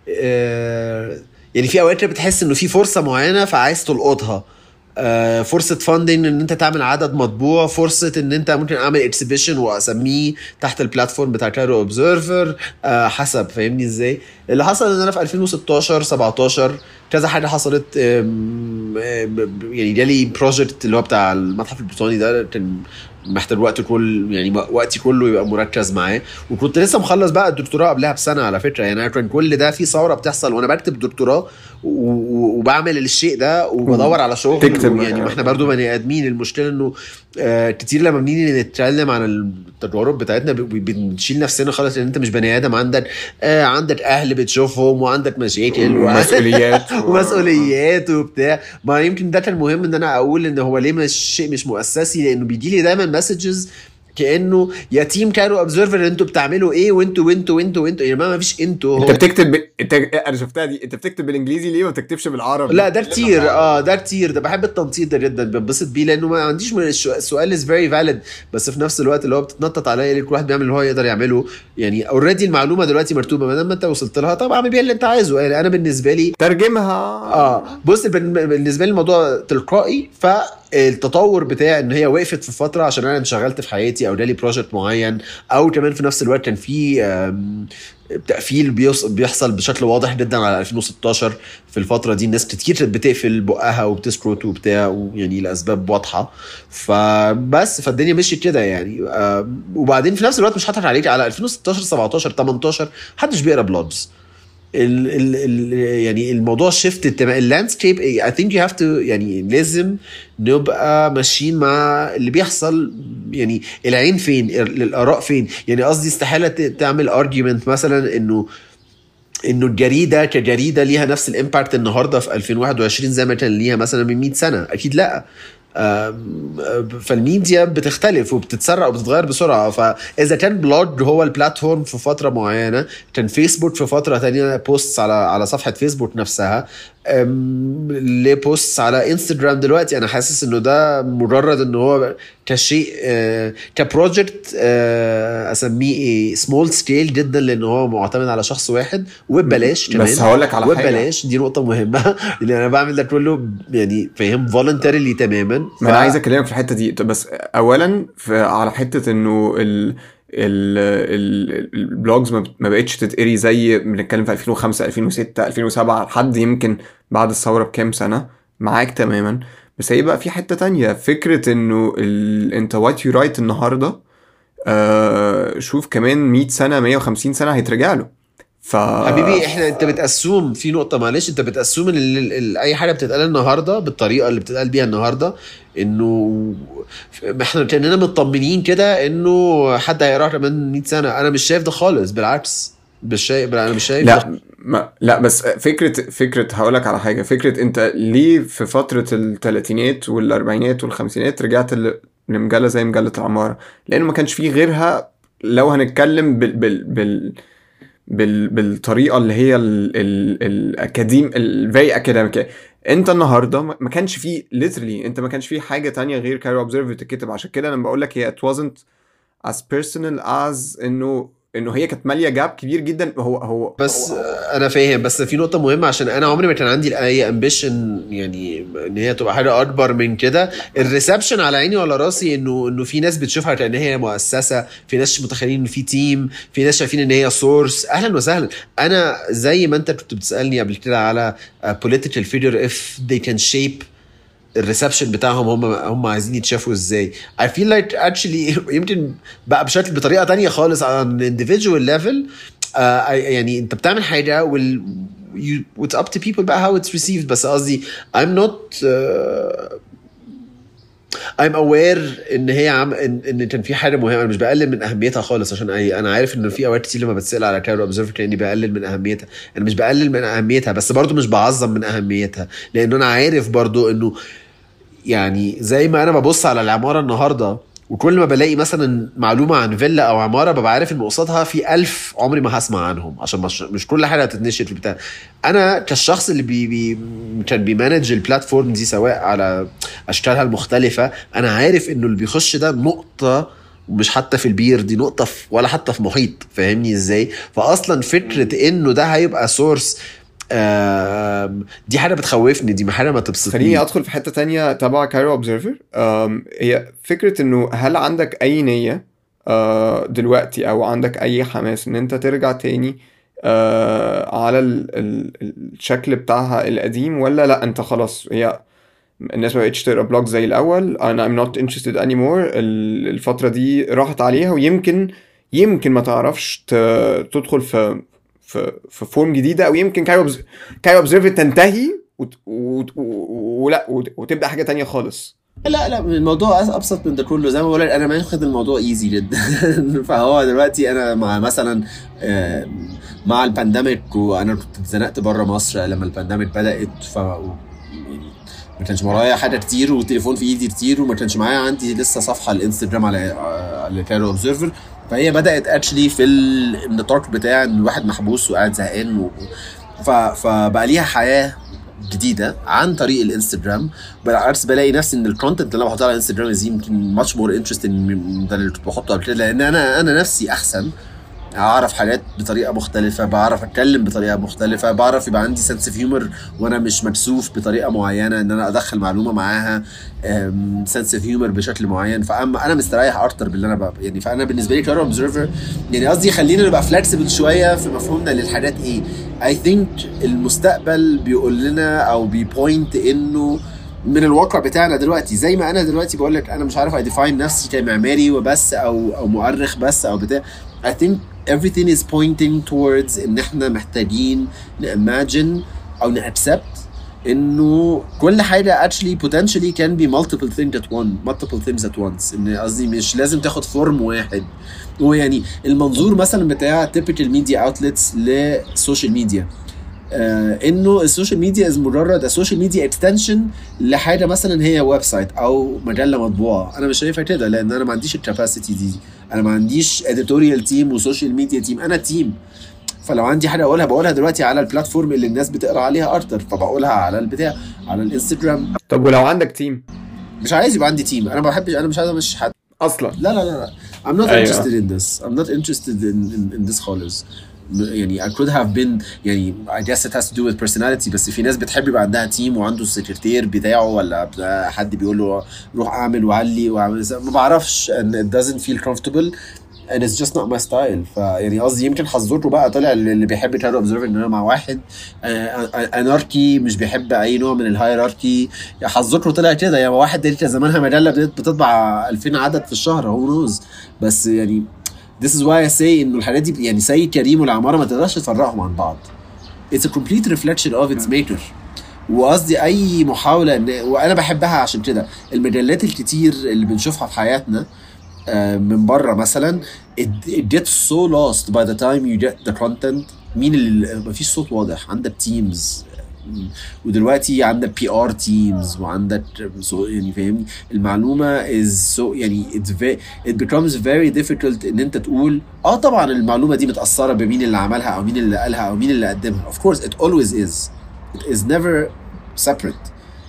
آه، يعني في اوقات كده بتحس انه في فرصه معينه فعايز تلقطها آه، فرصه فاندنج ان انت تعمل عدد مطبوع فرصه ان انت ممكن اعمل اكسبيشن واسميه تحت البلاتفورم بتاع كايرو اوبزرفر حسب فاهمني ازاي اللي حصل ان انا في 2016 17 كذا حاجه حصلت آم، آم، يعني جالي بروجكت اللي هو بتاع المتحف البريطاني ده كان محتاج وقت كل يعني وقتي كله يبقى مركز معاه وكنت لسه مخلص بقى الدكتوراه قبلها بسنه على فكره يعني انا كان كل ده في ثوره بتحصل وانا بكتب دكتوراه وبعمل الشيء ده وبدور على شغل تكتب يعني ما احنا برضو بني ادمين المشكله انه آه كتير لما بنيجي نتكلم عن التجارب بتاعتنا بنشيل نفسنا خالص لان انت مش بني ادم عندك آه عندك اهل بتشوفهم وعندك مشاكل ومسؤوليات ومسؤوليات وبتاع ما يمكن ده كان مهم ان انا اقول ان هو ليه مش شيء مش مؤسسي لانه بيجي لي دايما مسجز كانه يا تيم كانوا اوبزرفر انتوا بتعملوا ايه وانتوا وانتوا وانتوا وانتوا يا ما فيش انتوا انت بتكتب ب... انت انا شفتها دي انت بتكتب بالانجليزي ليه وما بتكتبش بالعربي لا ده كتير اه ده كتير ده بحب التنطيط ده جدا بنبسط بيه لانه ما عنديش من السؤال از فيري فاليد بس في نفس الوقت اللي هو بتتنطط عليا كل واحد بيعمل اللي هو يقدر يعمله يعني اوريدي المعلومه دلوقتي مرتوبه ما دام انت وصلت لها طب اعمل بيها اللي انت عايزه يعني انا بالنسبه لي ترجمها اه بص بالنسبه لي الموضوع تلقائي ف التطور بتاع ان هي وقفت في فتره عشان انا انشغلت في حياتي او جالي بروجكت معين او كمان في نفس الوقت كان في تقفيل بيحصل بشكل واضح جدا على 2016 في الفتره دي الناس كتير كانت بتقفل بقها وبتسكروت وبتاع ويعني لاسباب واضحه فبس فالدنيا مشيت كده يعني وبعدين في نفس الوقت مش هضحك عليك على 2016 17 18 محدش بيقرا بلوجز ال ال ال يعني الموضوع شيفت اللاندسكيب اي ثينك يو هاف تو يعني لازم نبقى ماشيين مع اللي بيحصل يعني العين فين الاراء فين يعني قصدي استحاله تعمل ارجيومنت مثلا انه انه الجريده كجريده ليها نفس الامباكت النهارده في 2021 زي ما كان ليها مثلا من 100 سنه اكيد لا فالميديا بتختلف وبتتسرع وبتتغير بسرعه فاذا كان بلوج هو البلاتفورم في فتره معينه كان فيسبوك في فتره تانية بوست على على صفحه فيسبوك نفسها لبوست على انستجرام دلوقتي انا حاسس انه ده مجرد ان هو كشيء كبروجكت اسميه ايه سمول سكيل جدا لان هو معتمد على شخص واحد وببلاش كمان بس هقول لك على حاجه وببلاش دي نقطه مهمه لان انا بعمل ده كله يعني فاهم فولنتريلي تماما ف... ما انا عايز اكلمك في الحته دي بس اولا في على حته انه ال البلوجز ما بقتش تتقري زي بنتكلم في 2005 2006 2007 لحد يمكن بعد الثوره بكام سنه معاك تماما بس هي بقى في حته تانية فكره انه ال... انت وات يو رايت النهارده آه شوف كمان 100 سنه 150 سنه هيترجع له ف حبيبي احنا انت بتاسوم في نقطه معلش انت بتاسوم ان ال... ال... اي حاجه بتتقال النهارده بالطريقه اللي بتتقال بيها النهارده انه احنا كاننا مطمنين كده انه حد هيقراها كمان 100 سنه انا مش شايف ده خالص بالعكس مش شايف انا مش شايف لا ده. ما لا بس فكره فكره هقول لك على حاجه فكره انت ليه في فتره الثلاثينات والاربعينات والخمسينات رجعت لمجله زي مجله العماره لانه ما كانش فيه غيرها لو هنتكلم بال بال, بال بال بالطريقه اللي هي الاكاديم الفيري اكاديميك انت النهارده ما كانش فيه literally انت ما كانش فيه حاجه تانية غير كايرو اوبزرفر تتكتب عشان كده انا بقول لك هي it wasn't as personal as انه انه هي كانت ماليه جاب كبير جدا هو هو بس هو انا فاهم بس في نقطه مهمه عشان انا عمري ما كان عندي اي امبيشن يعني ان هي تبقى حاجه اكبر من كده الريسبشن على عيني وعلى راسي انه انه في ناس بتشوفها كان هي مؤسسه في ناس متخيلين ان في تيم في ناس شايفين ان هي سورس اهلا وسهلا انا زي ما انت كنت بتسالني قبل كده على political figure if they can shape الريسبشن بتاعهم هم هم عايزين يتشافوا ازاي I feel like actually يمكن بقى بشكل بطريقه تانية خالص على individual level uh, يعني انت بتعمل حاجه وال you, it's up to people بقى how it's received بس قصدي I'm not uh, I'm aware ان هي عم ان, إن كان في حاجه مهمه انا مش بقلل من اهميتها خالص عشان أي انا عارف ان في اوقات كتير لما بتسال على كايرو اوبزرفر كاني بقلل من اهميتها انا مش بقلل من اهميتها بس برضو مش بعظم من اهميتها لان انا عارف برضو انه يعني زي ما انا ببص على العماره النهارده وكل ما بلاقي مثلا معلومه عن فيلا او عماره ببقى عارف ان قصادها في ألف عمري ما هسمع عنهم عشان مش, مش كل حاجه هتتنشر في البتاع انا كالشخص اللي بي بي كان بيمانج البلاتفورم دي سواء على اشكالها المختلفه انا عارف انه اللي بيخش ده نقطه ومش حتى في البير دي نقطه في ولا حتى في محيط فاهمني ازاي فاصلا فكره انه ده هيبقى سورس دي حاجه بتخوفني دي حاجه ما تبسطنيش خليني ادخل في حته تانية تبع كايرو اوبزرفر هي فكره انه هل عندك اي نيه دلوقتي او عندك اي حماس ان انت ترجع تاني على الشكل بتاعها القديم ولا لا انت خلاص هي الناس ما بقتش تقرا بلوج زي الاول انا I'm not interested anymore ال- الفتره دي راحت عليها ويمكن يمكن ما تعرفش ت- تدخل في في في فورم جديده او يمكن كايو أوبز- كايو اوبزرفر تنتهي وت- وت- و- ولا وت- وتبدا حاجه تانية خالص لا لا الموضوع أس- ابسط من ده كله زي ما بقول لك انا ماخد الموضوع ايزي جدا فهو دلوقتي انا مع مثلا آه، مع البانديميك وانا كنت اتزنقت بره مصر لما البانديميك بدات ف يعني ما كانش ورايا حاجه كتير والتليفون في ايدي كتير وما كانش معايا عندي لسه صفحه الانستجرام على على كايرو اوبزرفر فهي بدات اكشلي في النطاق بتاع ان الواحد محبوس وقاعد زهقان و... ف... فبقى ليها حياه جديده عن طريق الانستجرام بالعكس بلاقي نفسي ان الكونتنت اللي انا بحطه على الانستجرام دي يمكن ماتش مور انترستنج من ده اللي كنت بحطه قبل كده لان انا انا نفسي احسن اعرف حاجات بطريقه مختلفه بعرف اتكلم بطريقه مختلفه بعرف يبقى عندي سنس اوف هيومر وانا مش مكسوف بطريقه معينه ان انا ادخل معلومه معاها سنس اوف هيومر بشكل معين فاما انا مستريح اكتر باللي انا بقى يعني فانا بالنسبه لي كارو اوبزرفر يعني قصدي خلينا نبقى فلكسبل شويه في مفهومنا للحاجات ايه اي ثينك المستقبل بيقول لنا او بيبوينت انه من الواقع بتاعنا دلوقتي زي ما انا دلوقتي بقول لك انا مش عارف اديفاين نفسي كمعماري وبس او او مؤرخ بس او بتاع I think everything is pointing towards ان احنا محتاجين نimagine او نaccept انه كل حاجه actually potentially can be multiple things at one multiple things at once ان قصدي مش لازم تاخد فورم واحد ويعني المنظور مثلا بتاع typical media outlets للسوشيال ميديا آه انه السوشيال ميديا از مجرد السوشيال ميديا اكستنشن لحاجه مثلا هي ويب سايت او مجله مطبوعه انا مش شايفها كده لان انا ما عنديش الكاباسيتي دي انا ما عنديش اديتوريال تيم وسوشيال ميديا تيم انا تيم فلو عندي حاجه اقولها بقولها دلوقتي على البلاتفورم اللي الناس بتقرا عليها اكتر فبقولها على البتاع على الانستجرام طب ولو عندك تيم مش عايز يبقى عندي تيم انا ما بحبش انا مش عايز امشي حد اصلا لا لا لا لا I'm not أيوة. interested in this I'm not interested in, in, in this خالص يعني I could have been يعني I guess it has to do with personality بس في ناس بتحب يبقى عندها تيم وعنده السكرتير بتاعه ولا بتاع- حد بيقول له روح اعمل وعلي واعمل ما بعرفش and it doesn't feel comfortable and it's just not my style فيعني قصدي يمكن حظوته بقى طلع اللي بيحب كارو اوبزرفر ان انا مع واحد اناركي مش بيحب اي نوع من الهيراركي حظوته طلع كده يعني واحد دلتا زمانها مجله بت- بتطبع 2000 عدد في الشهر هو نوز بس يعني this is why I say انه الحاجات دي يعني سيد كريم والعماره ما تقدرش تفرقهم عن بعض it's a complete reflection of its maker وقصدي اي محاوله ان وانا بحبها عشان كده المجلات الكتير اللي بنشوفها في حياتنا آه، من بره مثلا it, it gets so lost by the time you get the content مين اللي مفيش صوت واضح عندك تيمز ودلوقتي عندك بي ار تيمز وعندك so يعني فاهمني المعلومه is so يعني it's very, it becomes very difficult ان انت تقول اه طبعا المعلومه دي متاثره بمين اللي عملها او مين اللي قالها او مين اللي قدمها of course it always is it is never separate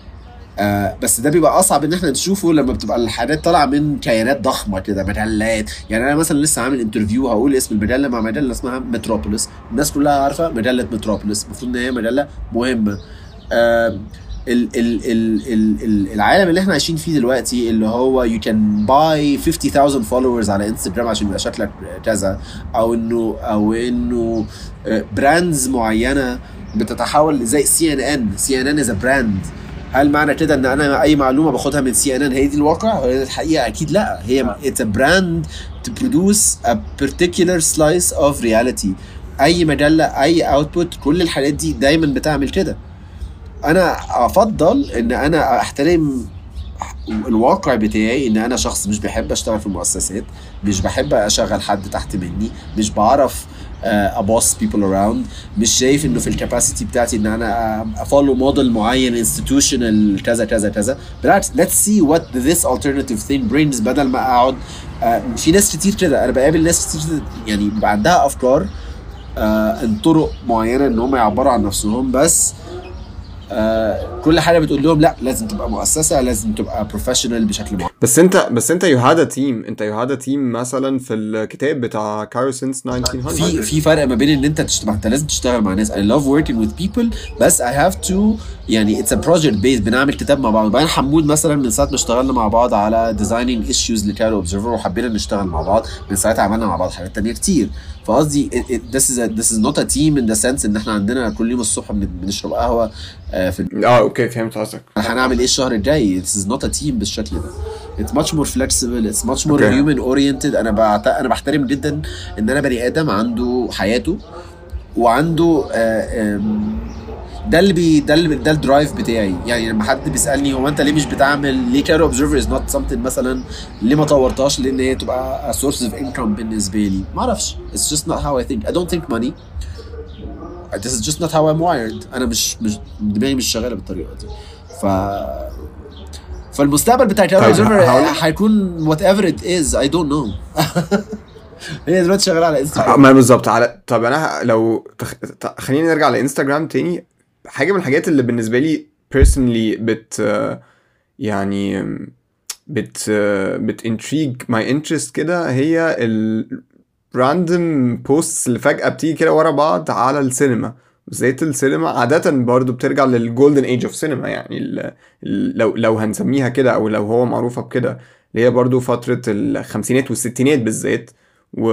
آه بس ده بيبقى اصعب ان احنا نشوفه لما بتبقى الحاجات طالعه من كيانات ضخمه كده مجلات يعني انا مثلا لسه عامل انترفيو هقول اسم المجله مع مجله اسمها متروبوليس الناس كلها عارفه مجله متروبوليس المفروض ان هي مجله مهمه آه ال ال ال ال ال العالم اللي احنا عايشين فيه دلوقتي اللي هو you can buy 50,000 followers على انستجرام عشان يبقى شكلك كذا او انه او انه براندز معينه بتتحول زي سي ان ان سي ان ان از براند هل معنى كده ان انا اي معلومه باخدها من سي ان ان هي دي الواقع؟ هي الحقيقه اكيد لا هي اتس براند to produce a particular slice of reality اي مجله اي اوتبوت كل الحاجات دي دايما بتعمل كده انا افضل ان انا احترم الواقع بتاعي ان انا شخص مش بحب اشتغل في المؤسسات مش بحب اشغل حد تحت مني مش بعرف ابوس بيبل اراوند مش شايف انه في الكاباسيتي بتاعتي ان انا افولو موديل معين انستتيوشنال كذا كذا كذا بالعكس let's see what this alternative thing brings بدل ما اقعد آه، في ناس كتير كده انا بقابل ناس كتير كده يعني بيبقى عندها افكار آه، ان طرق معينه ان هم يعبروا عن نفسهم بس آه، كل حاجه بتقول لهم لا لازم تبقى مؤسسه لازم تبقى بروفيشنال بشكل معين بس انت بس انت يو هاد تيم انت يو هاد تيم مثلا في الكتاب بتاع كايرو سينس 1900 في في فرق ما بين ان انت تشتغل انت لازم تشتغل مع ناس I love working with people بس I have to يعني it's a project based بنعمل كتاب مع بعض وبعدين حمود مثلا من ساعه ما اشتغلنا مع بعض على designing issues لكايرو اوبزرفر وحبينا نشتغل مع بعض من ساعتها عملنا مع بعض حاجات تانية كتير فقصدي it- it- this is a, this is not a team in the sense ان احنا عندنا كل يوم الصبح بن- بنشرب قهوه آه، في اه اوكي فهمت قصدك هنعمل ايه الشهر الجاي this is not a team بالشكل ده it's much more flexible it's much more Okay. human oriented انا بعت... انا بحترم جدا ان انا بني ادم عنده حياته وعنده آه، آم، ده اللي بي ده اللي ده الدرايف بتاعي يعني لما حد بيسالني هو انت ليه مش بتعمل ليه كارو اوبزرفر از نوت something مثلا ليه ما طورتهاش لان هي تبقى a source of income بالنسبه لي ما اعرفش it's just not how I think I don't think money this is just not how I'm wired انا مش مش دماغي مش شغاله بالطريقه دي ف فالمستقبل بتاع كارو طيب، اوبزرفر هقول- هيكون وات ايفر ات از I don't know هي دلوقتي شغاله على انستغرام ما بالظبط على طب انا لو تخ... ت- خلينا نرجع لانستجرام تاني حاجه من الحاجات اللي بالنسبه لي personally بت يعني بت بت intrigue my interest كده هي ال random posts اللي فجأة بتيجي كده ورا بعض على السينما بالذات السينما عادة برضو بترجع للجولدن ايج اوف سينما يعني ال... ال- لو لو هنسميها كده او لو هو معروفة بكده اللي هي برضو فترة الخمسينات والستينات بالذات و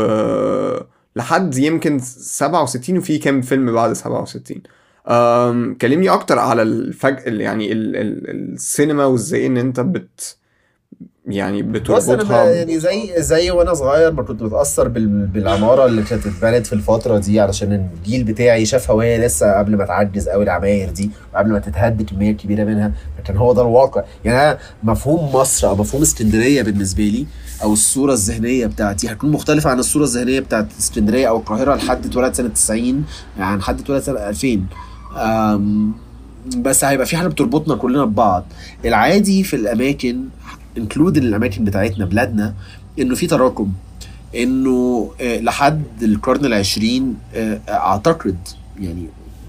لحد يمكن 67 وفي كام فيلم بعد 67 أم... كلمني اكتر على الفج يعني ال... ال... السينما وازاي ان انت بت يعني بص انا بتربطها ما- يعني زي زي وانا صغير ما كنت متاثر بال- بالعماره اللي كانت اتبنت في الفتره دي علشان الجيل بتاعي شافها وهي لسه قبل ما تعجز قوي العماير دي وقبل ما تتهد كميه كبيره منها فكان هو ده الواقع يعني انا مفهوم مصر او مفهوم اسكندريه بالنسبه لي او الصوره الذهنيه بتاعتي هتكون مختلفه عن الصوره الذهنيه بتاعت اسكندريه او القاهره لحد اتولد سنه 90 عن حد اتولد سنه 2000 أم، بس هيبقى في حاجه بتربطنا كلنا ببعض العادي في الاماكن انكلود الاماكن بتاعتنا بلادنا انه في تراكم انه آه، لحد القرن العشرين آه، اعتقد يعني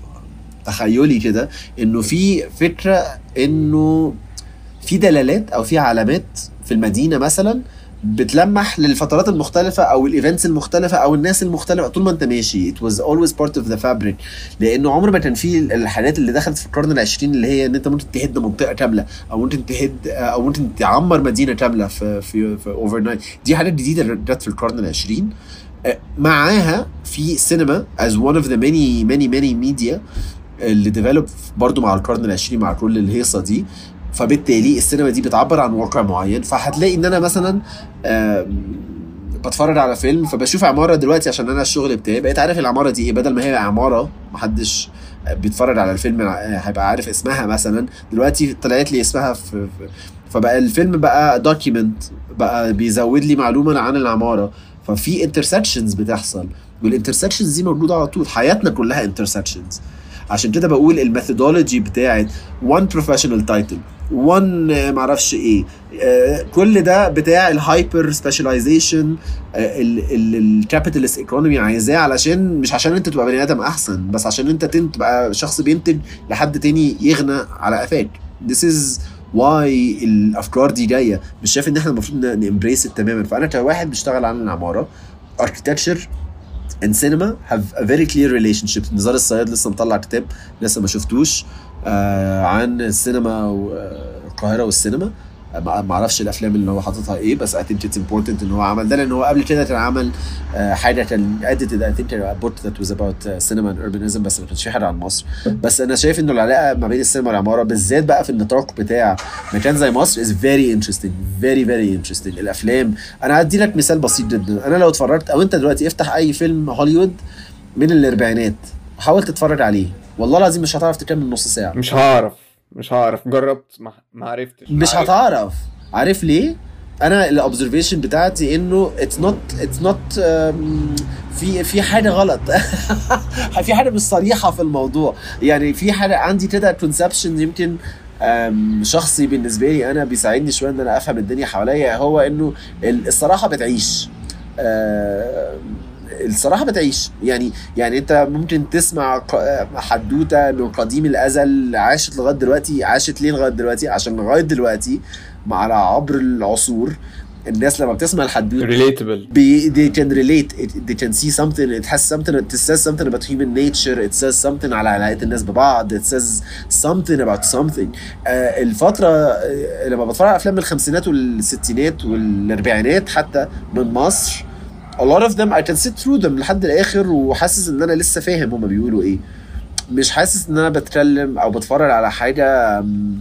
تخيلي كده انه في فكره انه في دلالات او في علامات في المدينه مثلا بتلمح للفترات المختلفة أو الإيفنتس المختلفة أو الناس المختلفة طول ما أنت ماشي it was always part of the fabric لأنه عمر ما كان في الحاجات اللي دخلت في القرن العشرين اللي هي إن أنت ممكن تهد منطقة كاملة أو ممكن تهد أو ممكن تعمر مدينة كاملة في في في اوفر نايت دي حاجات جديدة جت في القرن العشرين آه، معاها في سينما as one of the many many many media اللي ديفلوب برضو مع القرن العشرين مع كل الهيصة دي فبالتالي السينما دي بتعبر عن واقع معين فهتلاقي ان انا مثلا آم، بتفرج على فيلم فبشوف عماره دلوقتي عشان انا الشغل بتاعي بقيت عارف العماره دي ايه بدل ما هي عماره محدش بيتفرج على الفيلم هيبقى عارف اسمها مثلا دلوقتي طلعت لي اسمها في, في فبقى الفيلم بقى دوكيمنت بقى بيزود لي معلومه عن العماره ففي انترسكشنز بتحصل والانترسكشنز دي موجوده على طول حياتنا كلها انترسكشنز عشان كده بقول الميثودولوجي بتاعت وان بروفيشنال تايتل وان معرفش ايه آه، كل ده بتاع الهايبر سبيشاليزيشن الكابيتالست ايكونومي عايزاه علشان مش عشان انت تبقى بني ادم احسن بس عشان انت تن- تبقى شخص بينتج لحد تاني يغنى على قفاك this is why الافكار دي جايه مش شايف ان احنا المفروض نمبريس تماما فانا كواحد بيشتغل عن العماره architecture and cinema have a very clear relationship نزار الصياد لسه مطلع كتاب لسه ما شفتوش آه عن السينما والقاهره والسينما آه، ما ما اعرفش الافلام اللي هو حاططها ايه بس I think it's important ان هو عمل ده لان هو قبل كده كان عمل آه حاجه كان edited I think a book that was about uh, cinema and urbanism بس ما كانش في حاجه عن مصر بس انا شايف انه العلاقه ما بين السينما والعماره بالذات بقى في النطاق بتاع مكان زي مصر is very interesting very very interesting الافلام انا هدي لك مثال بسيط جدا انا لو اتفرجت او انت دلوقتي افتح اي فيلم هوليوود من الاربعينات وحاول تتفرج عليه والله العظيم مش هتعرف تكمل نص ساعه مش هعرف مش هعرف جربت ما, ما عرفتش مش عارف. هتعرف عارف ليه؟ انا الاوبزرفيشن بتاعتي انه اتس نوت اتس نوت في في حاجه غلط في حاجه مش صريحه في الموضوع يعني في حاجه عندي كده كونسبشن يمكن أم، شخصي بالنسبه لي انا بيساعدني شويه ان انا افهم الدنيا حواليا هو انه ال- الصراحه بتعيش أم، الصراحه بتعيش يعني يعني انت ممكن تسمع ق- حدوته من قديم الازل عاشت لغايه دلوقتي عاشت ليه لغايه دلوقتي عشان لغايه دلوقتي مع على عبر العصور الناس لما بتسمع الحدوته ريليتبل be, they can relate it, they can see something it has something it says something about human nature it says something على علاقات الناس ببعض it says something about something آه الفترة آه لما بتفرج على أفلام من الخمسينات والستينات والأربعينات حتى من مصر a lot of them I can sit through them لحد الآخر وحاسس إن أنا لسه فاهم هما بيقولوا إيه مش حاسس إن أنا بتكلم أو بتفرج على حاجة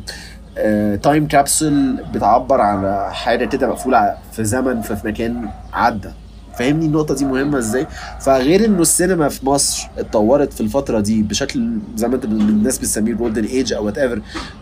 تايم كابسول بتعبر عن حاجه كده مقفوله في زمن في في مكان عدى فاهمني النقطة دي مهمة ازاي؟ فغير انه السينما في مصر اتطورت في الفترة دي بشكل زي ما انت الناس بتسميه جولدن ايج او وات ايفر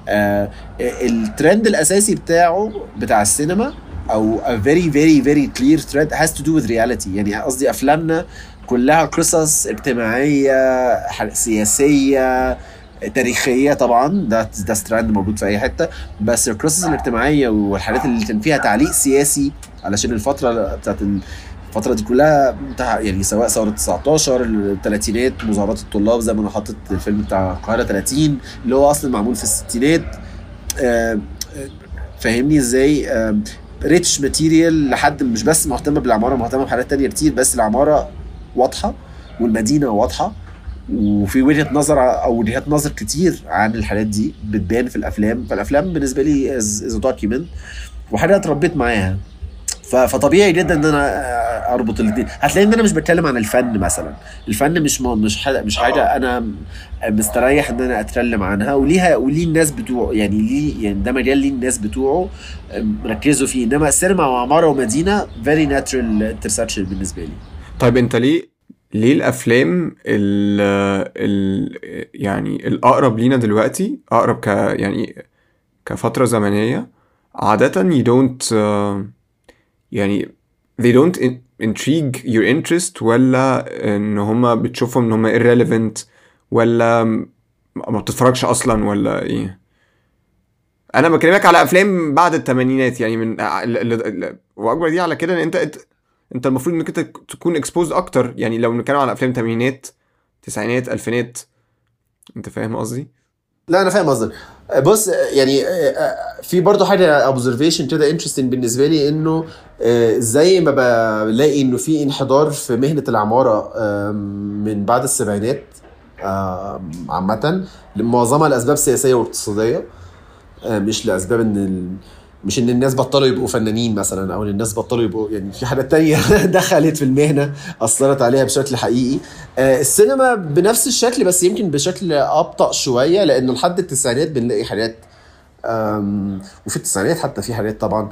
الترند الاساسي بتاعه بتاع السينما او a very very very clear trend has to do with reality يعني قصدي افلامنا كلها قصص اجتماعية ح- سياسية تاريخيه طبعا ده ده ستراند موجود في اي حته بس القصص الاجتماعيه والحاجات اللي كان فيها تعليق سياسي علشان الفتره بتاعت الفتره دي كلها بتاع يعني سواء ثوره 19 الثلاثينات مظاهرات الطلاب زي ما انا حاطط الفيلم بتاع القاهره 30 اللي هو اصلا معمول في الستينات آه، فاهمني ازاي ريتش ماتيريال لحد مش بس مهتم بالعماره مهتم بحاجات تانية كتير بس العماره واضحه والمدينه واضحه وفي وجهه نظر او وجهات نظر كتير عن الحاجات دي بتبان في الافلام فالافلام بالنسبه لي از دوكيمنت وحاجه اتربيت معاها ف- فطبيعي جدا ان انا اربط الاثنين هتلاقي ان انا مش بتكلم عن الفن مثلا الفن مش م- مش حاجه مش حاجه انا مستريح ان انا اتكلم عنها وليها وليه الناس بتوعه يعني ليه يعني ده مجال ليه الناس بتوعه ركزوا فيه انما السينما وعماره ومدينه فيري ناتشرال انترسكشن بالنسبه لي طيب انت ليه ليه الافلام ال ال يعني الاقرب لينا دلوقتي اقرب ك يعني كفتره زمنيه عاده you don't uh, يعني they don't in- intrigue your interest ولا ان هما بتشوفهم ان هما irrelevant ولا ما بتتفرجش اصلا ولا ايه انا بكلمك على افلام بعد الثمانينات يعني من ال- ال- ال- واكبر دي على كده ان انت انت انت المفروض انك انت تكون اكسبوز اكتر يعني لو بنتكلم على افلام تمانينات تسعينات الفينات انت فاهم قصدي لا انا فاهم قصدك بص يعني في برضه حاجه اوبزرفيشن كده انترستنج بالنسبه لي انه زي ما بلاقي انه في انحدار في مهنه العماره من بعد السبعينات عامه معظمها لاسباب سياسيه واقتصاديه مش لاسباب ان ال... مش ان الناس بطلوا يبقوا فنانين مثلا او ان الناس بطلوا يبقوا يعني في حاجات تانية دخلت في المهنه اثرت عليها بشكل حقيقي آه السينما بنفس الشكل بس يمكن بشكل ابطا شويه لانه لحد التسعينات بنلاقي حاجات وفي التسعينات حتى في حاجات طبعا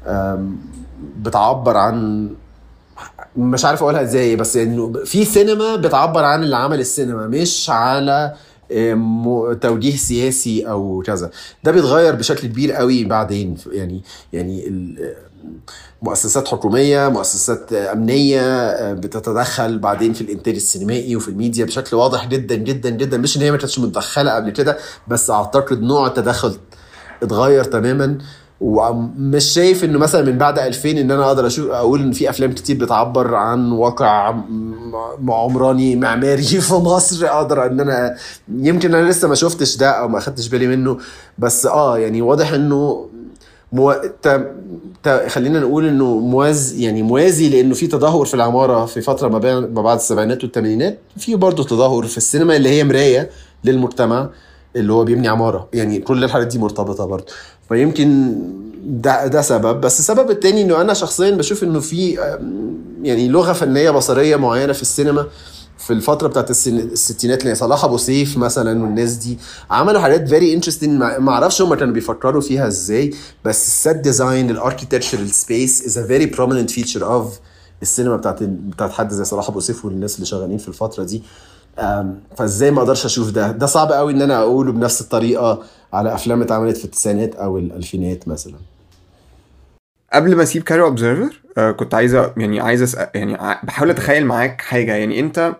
بتعبر عن مش عارف اقولها ازاي بس يعني في سينما بتعبر عن اللي عمل السينما مش على توجيه سياسي او كذا ده بيتغير بشكل كبير قوي بعدين يعني يعني مؤسسات حكوميه مؤسسات امنيه بتتدخل بعدين في الانتاج السينمائي وفي الميديا بشكل واضح جدا جدا جدا مش ان هي ما كانتش متدخله قبل كده بس اعتقد نوع التدخل اتغير تماما ومش شايف انه مثلا من بعد 2000 ان انا اقدر اشوف اقول ان في افلام كتير بتعبر عن واقع عمراني معماري في مصر اقدر ان انا يمكن انا لسه ما شفتش ده او ما اخدتش بالي منه بس اه يعني واضح انه مو... ت... ت... خلينا نقول انه موازي يعني موازي لانه في تدهور في العماره في فتره ما, بين... ما بعد السبعينات والثمانينات في برضه تدهور في السينما اللي هي مرايه للمجتمع اللي هو بيبني عماره يعني كل الحاجات دي مرتبطه برضه فيمكن ده ده سبب بس السبب التاني انه انا شخصيا بشوف انه في يعني لغه فنيه بصريه معينه في السينما في الفتره بتاعت الستينات اللي صلاح ابو سيف مثلا والناس دي عملوا حاجات فيري انترستنج ما اعرفش هم كانوا بيفكروا فيها ازاي بس السيت ديزاين الاركيتكتشرال سبيس از ا فيري بروميننت فيتشر اوف السينما بتاعت بتاعت حد زي صلاح ابو سيف والناس اللي شغالين في الفتره دي فازاي ما اقدرش اشوف ده ده صعب قوي ان انا اقوله بنفس الطريقه على افلام اتعملت في التسعينات او الالفينات مثلا قبل ما اسيب كارو اوبزرفر آه كنت عايز يعني عايز أسأل يعني بحاول اتخيل معاك حاجه يعني انت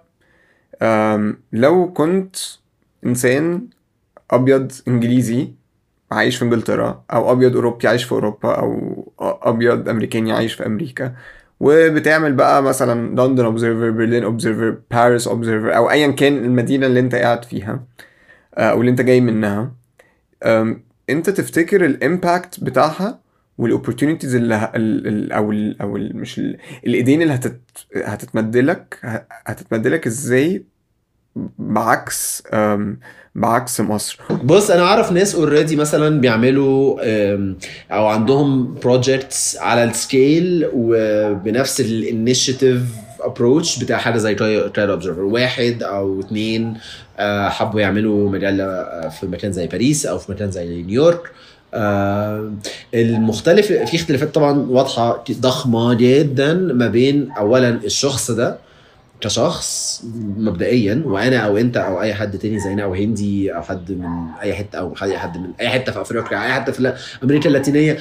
لو كنت انسان ابيض انجليزي عايش في انجلترا او ابيض اوروبي عايش في اوروبا او ابيض امريكاني عايش في امريكا وبتعمل بقى مثلا لندن اوبزرفر برلين اوبزرفر باريس اوبزرفر او ايا كان المدينه اللي انت قاعد فيها آه، او اللي انت جاي منها أم، انت تفتكر الامباكت بتاعها والاوبورتونيتيز اللي ه- ال- ال- او ال او ال مش ال الايدين اللي هتت هتتمدلك ه- هتتمدلك ازاي بعكس أم، بعكس مصر بص انا اعرف ناس اوريدي مثلا بيعملوا آم، او عندهم بروجكتس على السكيل وبنفس الانيشيتيف ابروتش بتاع حاجه زي تاير اوبزرفر واحد او اتنين آه، حبوا يعملوا مجله آه، في مكان زي باريس او في مكان زي نيويورك آه، المختلف في اختلافات طبعا واضحه ضخمه جدا ما بين اولا الشخص ده كشخص مبدئيا وانا او انت او اي حد تاني زينا او هندي او حد من اي حته او اي حد من اي حته في افريقيا اي حته في امريكا اللاتينيه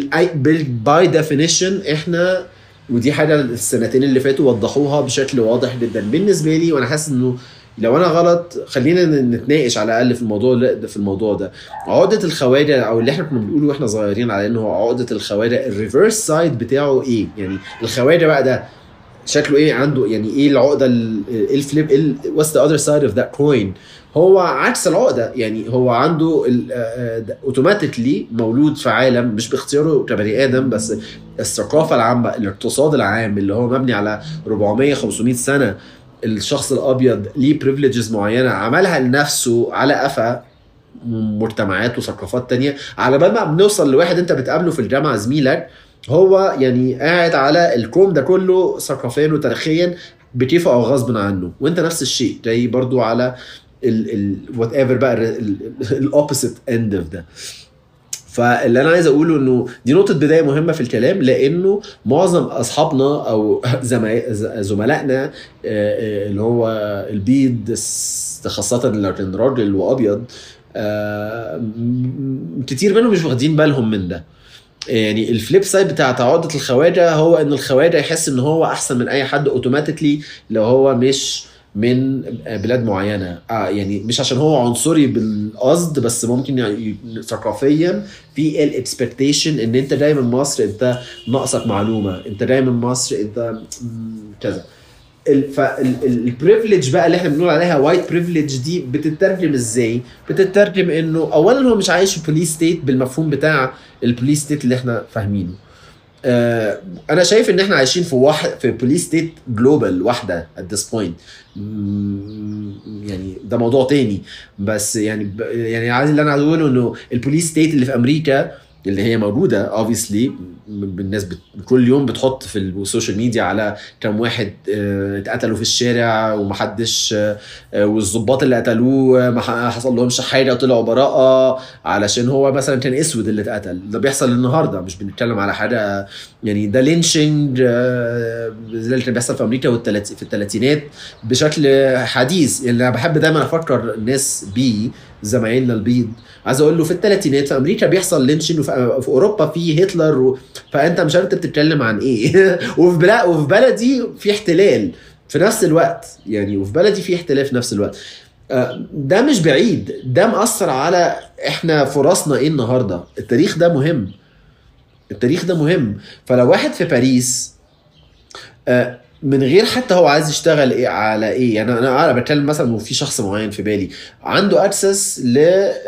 باي ديفينيشن احنا ودي حاجه السنتين اللي فاتوا وضحوها بشكل واضح جدا بالنسبه لي وانا حاسس انه لو انا غلط خلينا نتناقش على الاقل في الموضوع ده في الموضوع ده عقده الخواجه او اللي احنا كنا بنقوله واحنا صغيرين على انه عقده الخواجه الريفرس سايد بتاعه ايه يعني الخواجه بقى ده شكله ايه عنده يعني ايه العقده ال- ايه الفليب ايه واتس ذا اذر سايد اوف ذات كوين هو عكس العقده يعني هو عنده اوتوماتيكلي مولود في عالم مش باختياره كبني ادم بس الثقافه العامه الاقتصاد العام اللي هو مبني على 400 500 سنه الشخص الابيض ليه بريفليجز معينه عملها لنفسه على قفا مجتمعات وثقافات تانية على بال ما بنوصل لواحد انت بتقابله في الجامعه زميلك هو يعني قاعد على الكوم ده كله ثقافيا وتاريخيا بكيفه او غصب عنه وانت نفس الشيء جاي برضو على ال ال وات ايفر بقى الاوبوزيت اند اوف ده فاللي انا عايز اقوله انه دي نقطه بدايه مهمه في الكلام لانه معظم اصحابنا او زما- ز- زملائنا آه، آه، اللي هو البيض س- خاصه لو كان راجل وابيض آه، م- كتير منهم مش واخدين بالهم من ده يعني الفليب سايد بتاع عقده الخواجه هو ان الخواجه يحس ان هو احسن من اي حد اوتوماتيكلي لو هو مش من بلاد معينه آه يعني مش عشان هو عنصري بالقصد بس ممكن يعني ثقافيا في الاكسبكتيشن ان انت جاي من مصر انت ناقصك معلومه انت جاي من مصر انت مم، كذا فالبريفليج بقى اللي احنا بنقول عليها وايت بريفليج دي بتترجم ازاي؟ بتترجم انه اولا هو مش عايش في بوليس ستيت بالمفهوم بتاع البوليس ستيت اللي احنا فاهمينه. آه انا شايف ان احنا عايشين في واحد في بوليس ستيت جلوبال واحده at this point مم، يعني ده موضوع تاني بس يعني ب- يعني عايز اللي انا عايز اقوله انه البوليس ستيت اللي في امريكا اللي هي موجوده اوبسلي الناس بت... كل يوم بتحط في السوشيال ميديا على كم واحد آه، اتقتلوا في الشارع ومحدش آه، آه، والظباط اللي قتلوه آه، ما ح- حصل لهمش حاجه وطلعوا براءه علشان هو مثلا كان اسود اللي اتقتل ده بيحصل النهارده مش بنتكلم على حاجه يعني ده لينشنج آه، زي اللي كان بيحصل في امريكا والتلات... في الثلاثينات بشكل حديث يعني انا بحب دايما افكر الناس بيه زمايلنا البيض عايز اقول له في الثلاثينات في امريكا بيحصل لينشنج وفي في اوروبا في هتلر و... فانت مش عارف انت بتتكلم عن ايه وفي بلا... وفي بلدي في احتلال في نفس الوقت يعني وفي بلدي في احتلال في نفس الوقت آه، ده مش بعيد ده مأثر على احنا فرصنا ايه النهارده التاريخ ده مهم التاريخ ده مهم فلو واحد في باريس آه، من غير حتى هو عايز يشتغل ايه على ايه يعني انا انا بتكلم مثلا وفي شخص معين في بالي عنده اكسس ل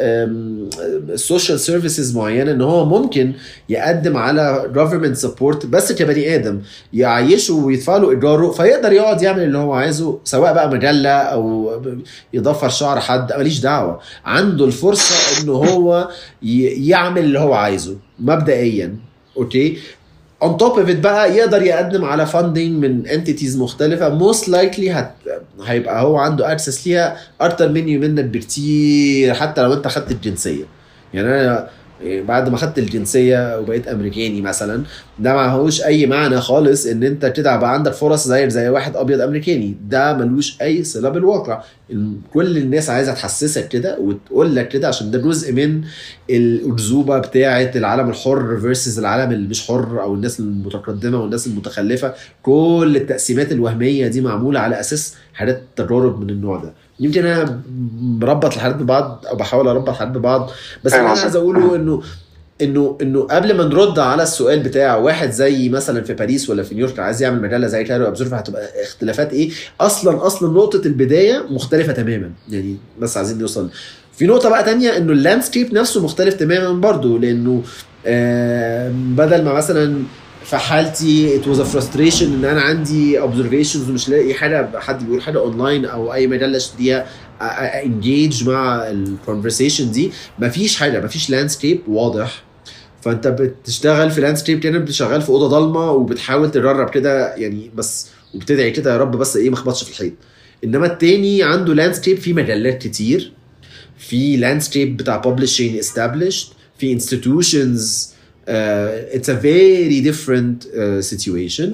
سوشيال سيرفيسز معينه ان هو ممكن يقدم على جفرمنت سبورت بس كبني ادم يعيشه ويدفع له ايجاره فيقدر يقعد يعمل اللي هو عايزه سواء بقى مجله او يضفر شعر حد ماليش دعوه عنده الفرصه ان هو ي- يعمل اللي هو عايزه مبدئيا اوكي اون توب اوف بقى يقدر يقدم على فاندنج من انتيتيز مختلفه موست لايكلي هت... هيبقى هو عنده اكسس ليها اكتر مني ومنك بكتير حتى لو انت خدت الجنسيه يعني انا بعد ما خدت الجنسيه وبقيت امريكاني مثلا ده معهوش اي معنى خالص ان انت كده بقى عندك فرص زي زي واحد ابيض امريكاني ده ملوش اي صله بالواقع ال- كل الناس عايزه تحسسك كده وتقول لك كده عشان ده جزء من الاكذوبه بتاعه العالم الحر فيرسز العالم اللي مش حر او الناس المتقدمه والناس المتخلفه كل التقسيمات الوهميه دي معموله على اساس حاجات تجارب من النوع ده يمكن انا مربط الحاجات ببعض او بحاول اربط الحاجات ببعض بس فاهم اللي انا قصدك. عايز اقوله انه انه انه قبل ما نرد على السؤال بتاع واحد زي مثلا في باريس ولا في نيويورك عايز يعمل مجله زي كايرو ابزرفر هتبقى اختلافات ايه اصلا اصلا نقطه البدايه مختلفه تماما يعني بس عايزين نوصل في نقطه بقى تانية انه اللاندسكيب نفسه مختلف تماما برضو لانه آه بدل ما مثلا في حالتي it was a frustration ان انا عندي observations ومش لاقي حاجه حد بيقول حاجه اونلاين او اي مجله اشتريها انجيج مع الكونفرسيشن دي مفيش حاجه مفيش لاندسكيب واضح فانت بتشتغل في لاندسكيب تاني بتشغل في اوضه ضلمه وبتحاول تجرب كده يعني بس وبتدعي كده يا رب بس ايه ما اخبطش في الحيط انما التاني عنده لاندسكيب فيه مجلات كتير في لاندسكيب بتاع publishing established في institutions uh, it's a very different uh, situation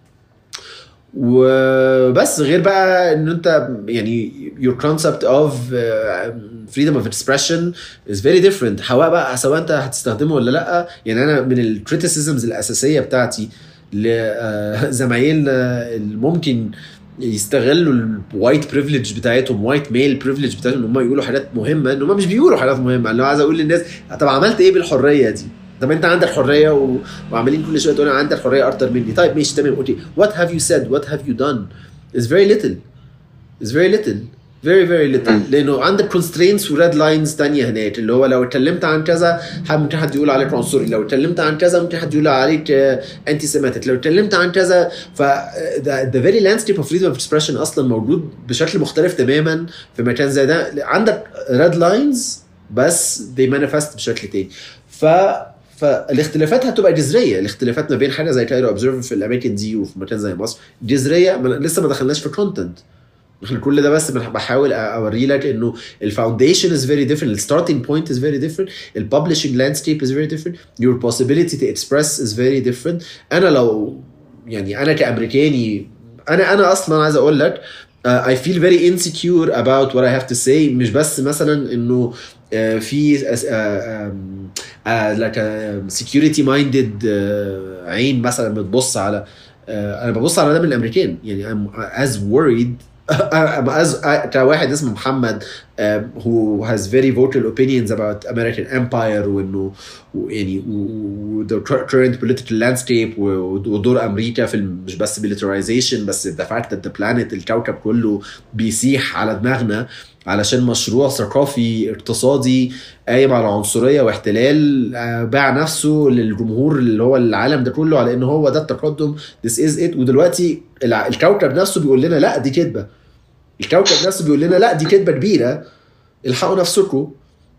وبس غير بقى ان انت يعني your concept of uh, freedom of expression is very different سواء بقى سواء انت هتستخدمه ولا لا يعني انا من الكريتيسيزمز الاساسيه بتاعتي لزمايلنا اللي ممكن يستغلوا الوايت بريفليج بتاعتهم وايت ميل بريفليج بتاعتهم ان هم يقولوا حاجات مهمه ان هم مش بيقولوا حاجات مهمه اللي هو عايز اقول للناس طب عملت ايه بالحريه دي؟ طب انت عندك حريه و... وعمالين كل شويه تقول انا عندك حريه اكتر مني طيب ماشي تمام اوكي وات هاف يو سيد وات هاف يو دون is very little is very little very very little لانه عندك constraints وريد لاينز تانية هناك اللي هو لو اتكلمت عن كذا ممكن حد يقول عليك عنصري لو اتكلمت عن كذا ممكن حد يقول عليك انتي سيماتيك لو اتكلمت عن كذا ف the very landscape of freedom of expression اصلا موجود بشكل مختلف تماما في مكان زي ده عندك ريد لاينز بس they manifest بشكل تاني ف فالاختلافات هتبقى جذريه الاختلافات ما بين حاجه زي كايرو اوبزرفر في الاماكن دي وفي مكان زي مصر جذريه لسه ما دخلناش في كونتنت احنا كل ده بس بحاول اوري لك انه الفاونديشن از فيري ديفرنت الستارتنج بوينت از فيري ديفرنت الببلشنج لاندسكيب از فيري ديفرنت يور possibility to express is very different انا لو يعني انا كامريكاني انا انا اصلا عايز اقول لك uh, I feel very insecure about what I have to say مش بس مثلا انه uh, في uh, um, uh, like a security minded uh, عين مثلا بتبص على uh, انا ببص على ده من الامريكان يعني I'm as worried as كواحد اسمه محمد um, who has very vocal opinions about American empire وانه يعني the current political landscape ودور امريكا في مش بس militarization بس the fact that the planet الكوكب كله بيسيح على دماغنا علشان مشروع ثقافي اقتصادي قايم على عنصريه واحتلال باع نفسه للجمهور اللي هو العالم ده كله على ان هو ده التقدم this is it ودلوقتي الكوكب نفسه بيقول لنا لا دي كذبه الكوكب نفسه بيقول لنا لا دي كذبه كبيره الحقوا نفسكم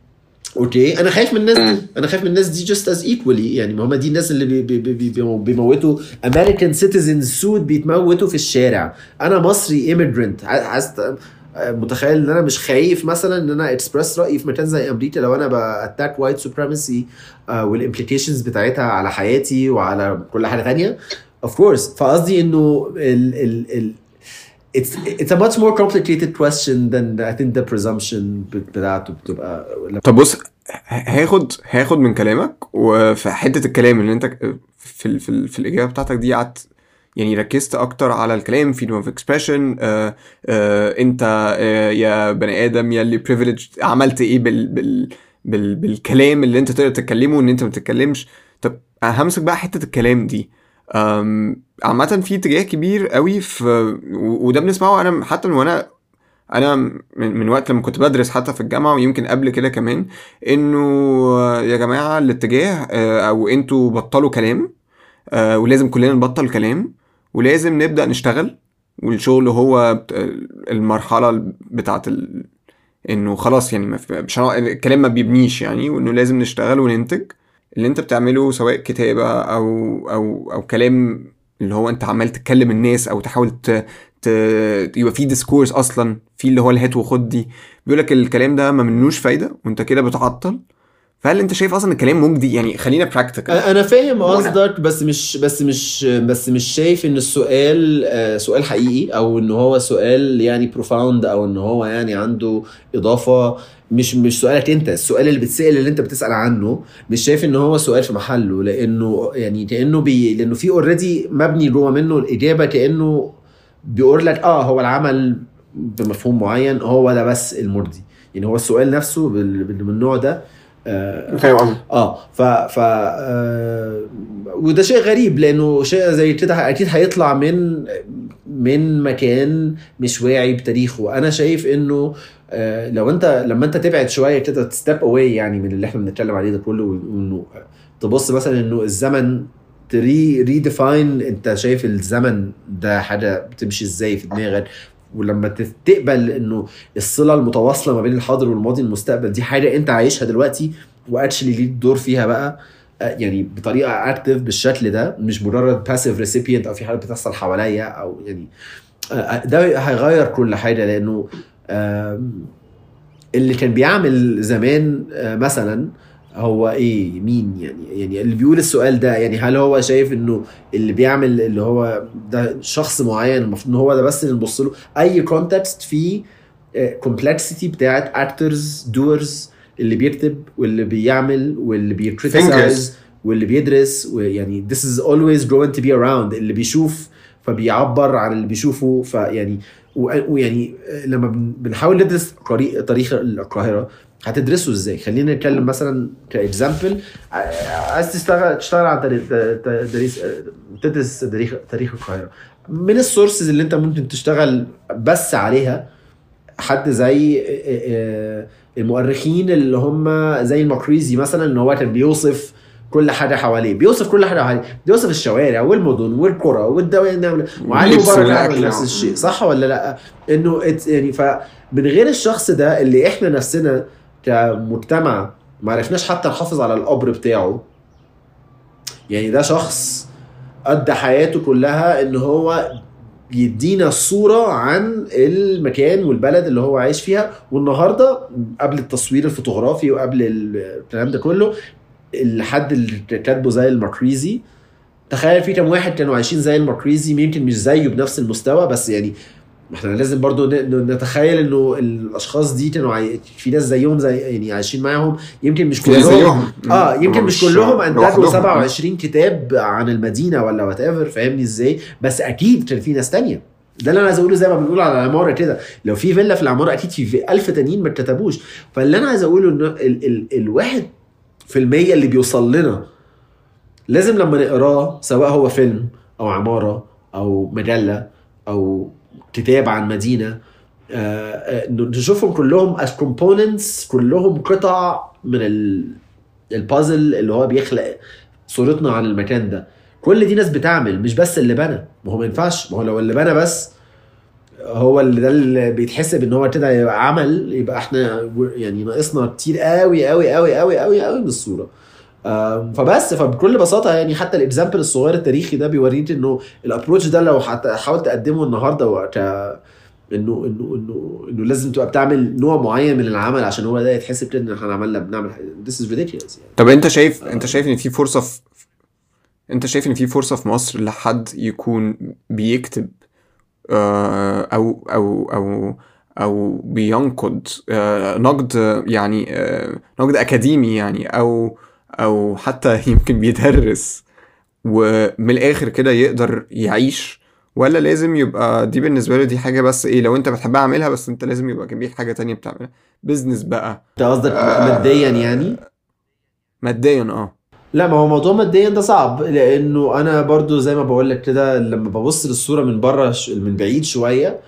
اوكي انا خايف من الناس دي انا خايف من الناس دي جاست از ايكوالي يعني ما هم دي الناس اللي بي بي بي بيموتوا امريكان سيتيزنز سود بيتموتوا في الشارع انا مصري ايميجرنت عايز متخيل ان انا مش خايف مثلا ان انا اكسبرس رايي في مكان زي امريكا لو انا باتاك وايت سوبريمسي والامبليكيشنز بتاعتها على حياتي وعلى كل حاجه ثانيه اوف كورس فقصدي انه ال ال ال it's it's a much more complicated question than I think the presumption بتاعته بتبقى طب بص هاخد هاخد من كلامك وفي حته الكلام اللي انت في ال في, ال في الاجابه بتاعتك دي قعدت يعني ركزت اكتر على الكلام freedom اوف اكسبريشن انت آه يا بني ادم يا اللي privileged عملت ايه بال بال بال بالكلام اللي انت تقدر تتكلمه وان انت ما تتكلمش طب همسك بقى حته الكلام دي عامة في اتجاه كبير قوي في وده بنسمعه انا حتى من وانا انا من, من وقت لما كنت بدرس حتى في الجامعه ويمكن قبل كده كمان انه يا جماعه الاتجاه او انتوا بطلوا كلام ولازم كلنا نبطل كلام ولازم نبدا نشتغل والشغل هو المرحله بتاعت ال... انه خلاص يعني مش الكلام ما بيبنيش يعني وانه لازم نشتغل وننتج اللي انت بتعمله سواء كتابه او او او كلام اللي هو انت عمال تتكلم الناس او تحاول ت... ت... يبقى في ديسكورس اصلا في اللي هو الهات وخد دي بيقول لك الكلام ده ما منوش فايده وانت كده بتعطل فهل انت شايف اصلا الكلام مجدي يعني خلينا براكتيكال انا فاهم قصدك بس مش بس مش بس مش شايف ان السؤال سؤال حقيقي او ان هو سؤال يعني بروفاوند او ان هو يعني عنده اضافه مش مش سؤالك انت السؤال اللي بتسال اللي انت بتسال عنه مش شايف ان هو سؤال في محله لانه يعني كانه بي لانه في اوريدي مبني جوه منه الاجابه كانه بيقول لك اه هو العمل بمفهوم معين هو ده بس المرضي يعني هو السؤال نفسه من النوع ده آه فاهم قصدي اه ف ف آه وده شيء غريب لانه شيء زي كده اكيد هيطلع من من مكان مش واعي بتاريخه انا شايف انه آه لو انت لما انت تبعد شويه كده ستيب اواي يعني من اللي احنا بنتكلم عليه ده كله وانه تبص مثلا انه الزمن تري ريديفاين انت شايف الزمن ده حاجه بتمشي ازاي في دماغك ولما تت- تقبل انه الصله المتواصله ما بين الحاضر والماضي والمستقبل دي حاجه انت عايشها دلوقتي واكشلي ليك دور فيها بقى آه، يعني بطريقه اكتف بالشكل ده مش مجرد باسيف ريسيبينت او في حاجه بتحصل حواليا او يعني آه، ده هيغير كل حاجه لانه آم، اللي كان بيعمل زمان آه، مثلا هو ايه مين يعني يعني اللي بيقول السؤال ده يعني هل هو شايف انه اللي بيعمل اللي هو ده شخص معين المفروض ان هو ده بس اللي نبص له اي كونتكست فيه كومبلكسيتي بتاعت اكترز دورز اللي بيكتب واللي بيعمل واللي بيكريتيسايز واللي بيدرس ويعني this is always going to be around اللي بيشوف فبيعبر عن اللي بيشوفه فيعني و- ويعني لما بن- بنحاول ندرس قري- تاريخ القاهره هتدرسه ازاي؟ خلينا نتكلم مثلا كاكزامبل عايز تشتغل تشتغل على تاريخ تاريخ تدرس تاريخ تاريخ القاهره من السورسز اللي انت ممكن تشتغل بس عليها حد زي آه، آه، المؤرخين اللي هم زي المقريزي مثلا ان هو كان بيوصف كل حاجه حواليه بيوصف كل حاجه حواليه بيوصف الشوارع والمدن والقرى والدوائر وعلي واللبس مبارك والأكل. عمل نفس الشيء صح ولا لا انه it's- يعني فمن غير الشخص ده اللي احنا نفسنا كمجتمع ما عرفناش حتى نحافظ على القبر بتاعه يعني ده شخص قضى حياته كلها ان هو يدينا صورة عن المكان والبلد اللي هو عايش فيها والنهاردة قبل التصوير الفوتوغرافي وقبل الكلام ده كله الحد اللي كاتبه زي المقريزي تخيل في كام واحد كانوا عايشين زي المقريزي يمكن مش زيه بنفس المستوى بس يعني احنا لازم برضو ن- ن- نتخيل انه الاشخاص دي كانوا عاي... في ناس زيهم زي يعني عايشين معاهم يمكن مش في ناس كلهم زيهم اه يمكن هم مش كلهم انتجوا لوحدهم. 27 كتاب عن المدينه ولا وات ايفر فاهمني ازاي بس اكيد كان في ناس تانية ده اللي انا عايز اقوله زي ما بنقول على العماره كده لو في فيلا في العماره اكيد في- في ألف تانيين ما اتكتبوش فاللي انا عايز اقوله انه ال ال الواحد في المية اللي بيوصل لنا لازم لما نقراه سواء هو فيلم او عماره او مجله او كتاب عن مدينه آه، آه، نشوفهم كلهم as components كلهم قطع من ال- البازل اللي هو بيخلق صورتنا عن المكان ده كل دي ناس بتعمل مش بس اللي بنى ما هو ما ينفعش ما هو لو اللي بنى بس هو اللي ده اللي بيتحسب ان هو كده يبقى عمل يبقى احنا يعني ناقصنا كتير قوي قوي قوي قوي قوي قوي من الصوره آم، فبس فبكل بساطه يعني حتى الاكزامبل الصغير التاريخي ده بيوريك انه الابروتش ده لو حتى حاولت تقدمه النهارده وقت انه انه انه انه لازم تبقى بتعمل نوع معين من العمل عشان هو ده يتحسب كده ان احنا عملنا بنعمل this is ridiculous يعني طب انت شايف انت شايف ان في فرصه في انت شايف ان في فرصه في مصر لحد يكون بيكتب آه، او او او او بينقد آه، نقد يعني آه، نقد اكاديمي يعني او او حتى يمكن بيدرس ومن الاخر كده يقدر يعيش ولا لازم يبقى دي بالنسبه له دي حاجه بس ايه لو انت بتحبها اعملها بس انت لازم يبقى جنبيك حاجه تانية بتعملها بيزنس بقى انت قصدك آه، ماديا يعني ماديا اه لا ما هو موضوع ماديا ده صعب لانه انا برضو زي ما بقول لك كده لما ببص للصوره من بره ش- من بعيد شويه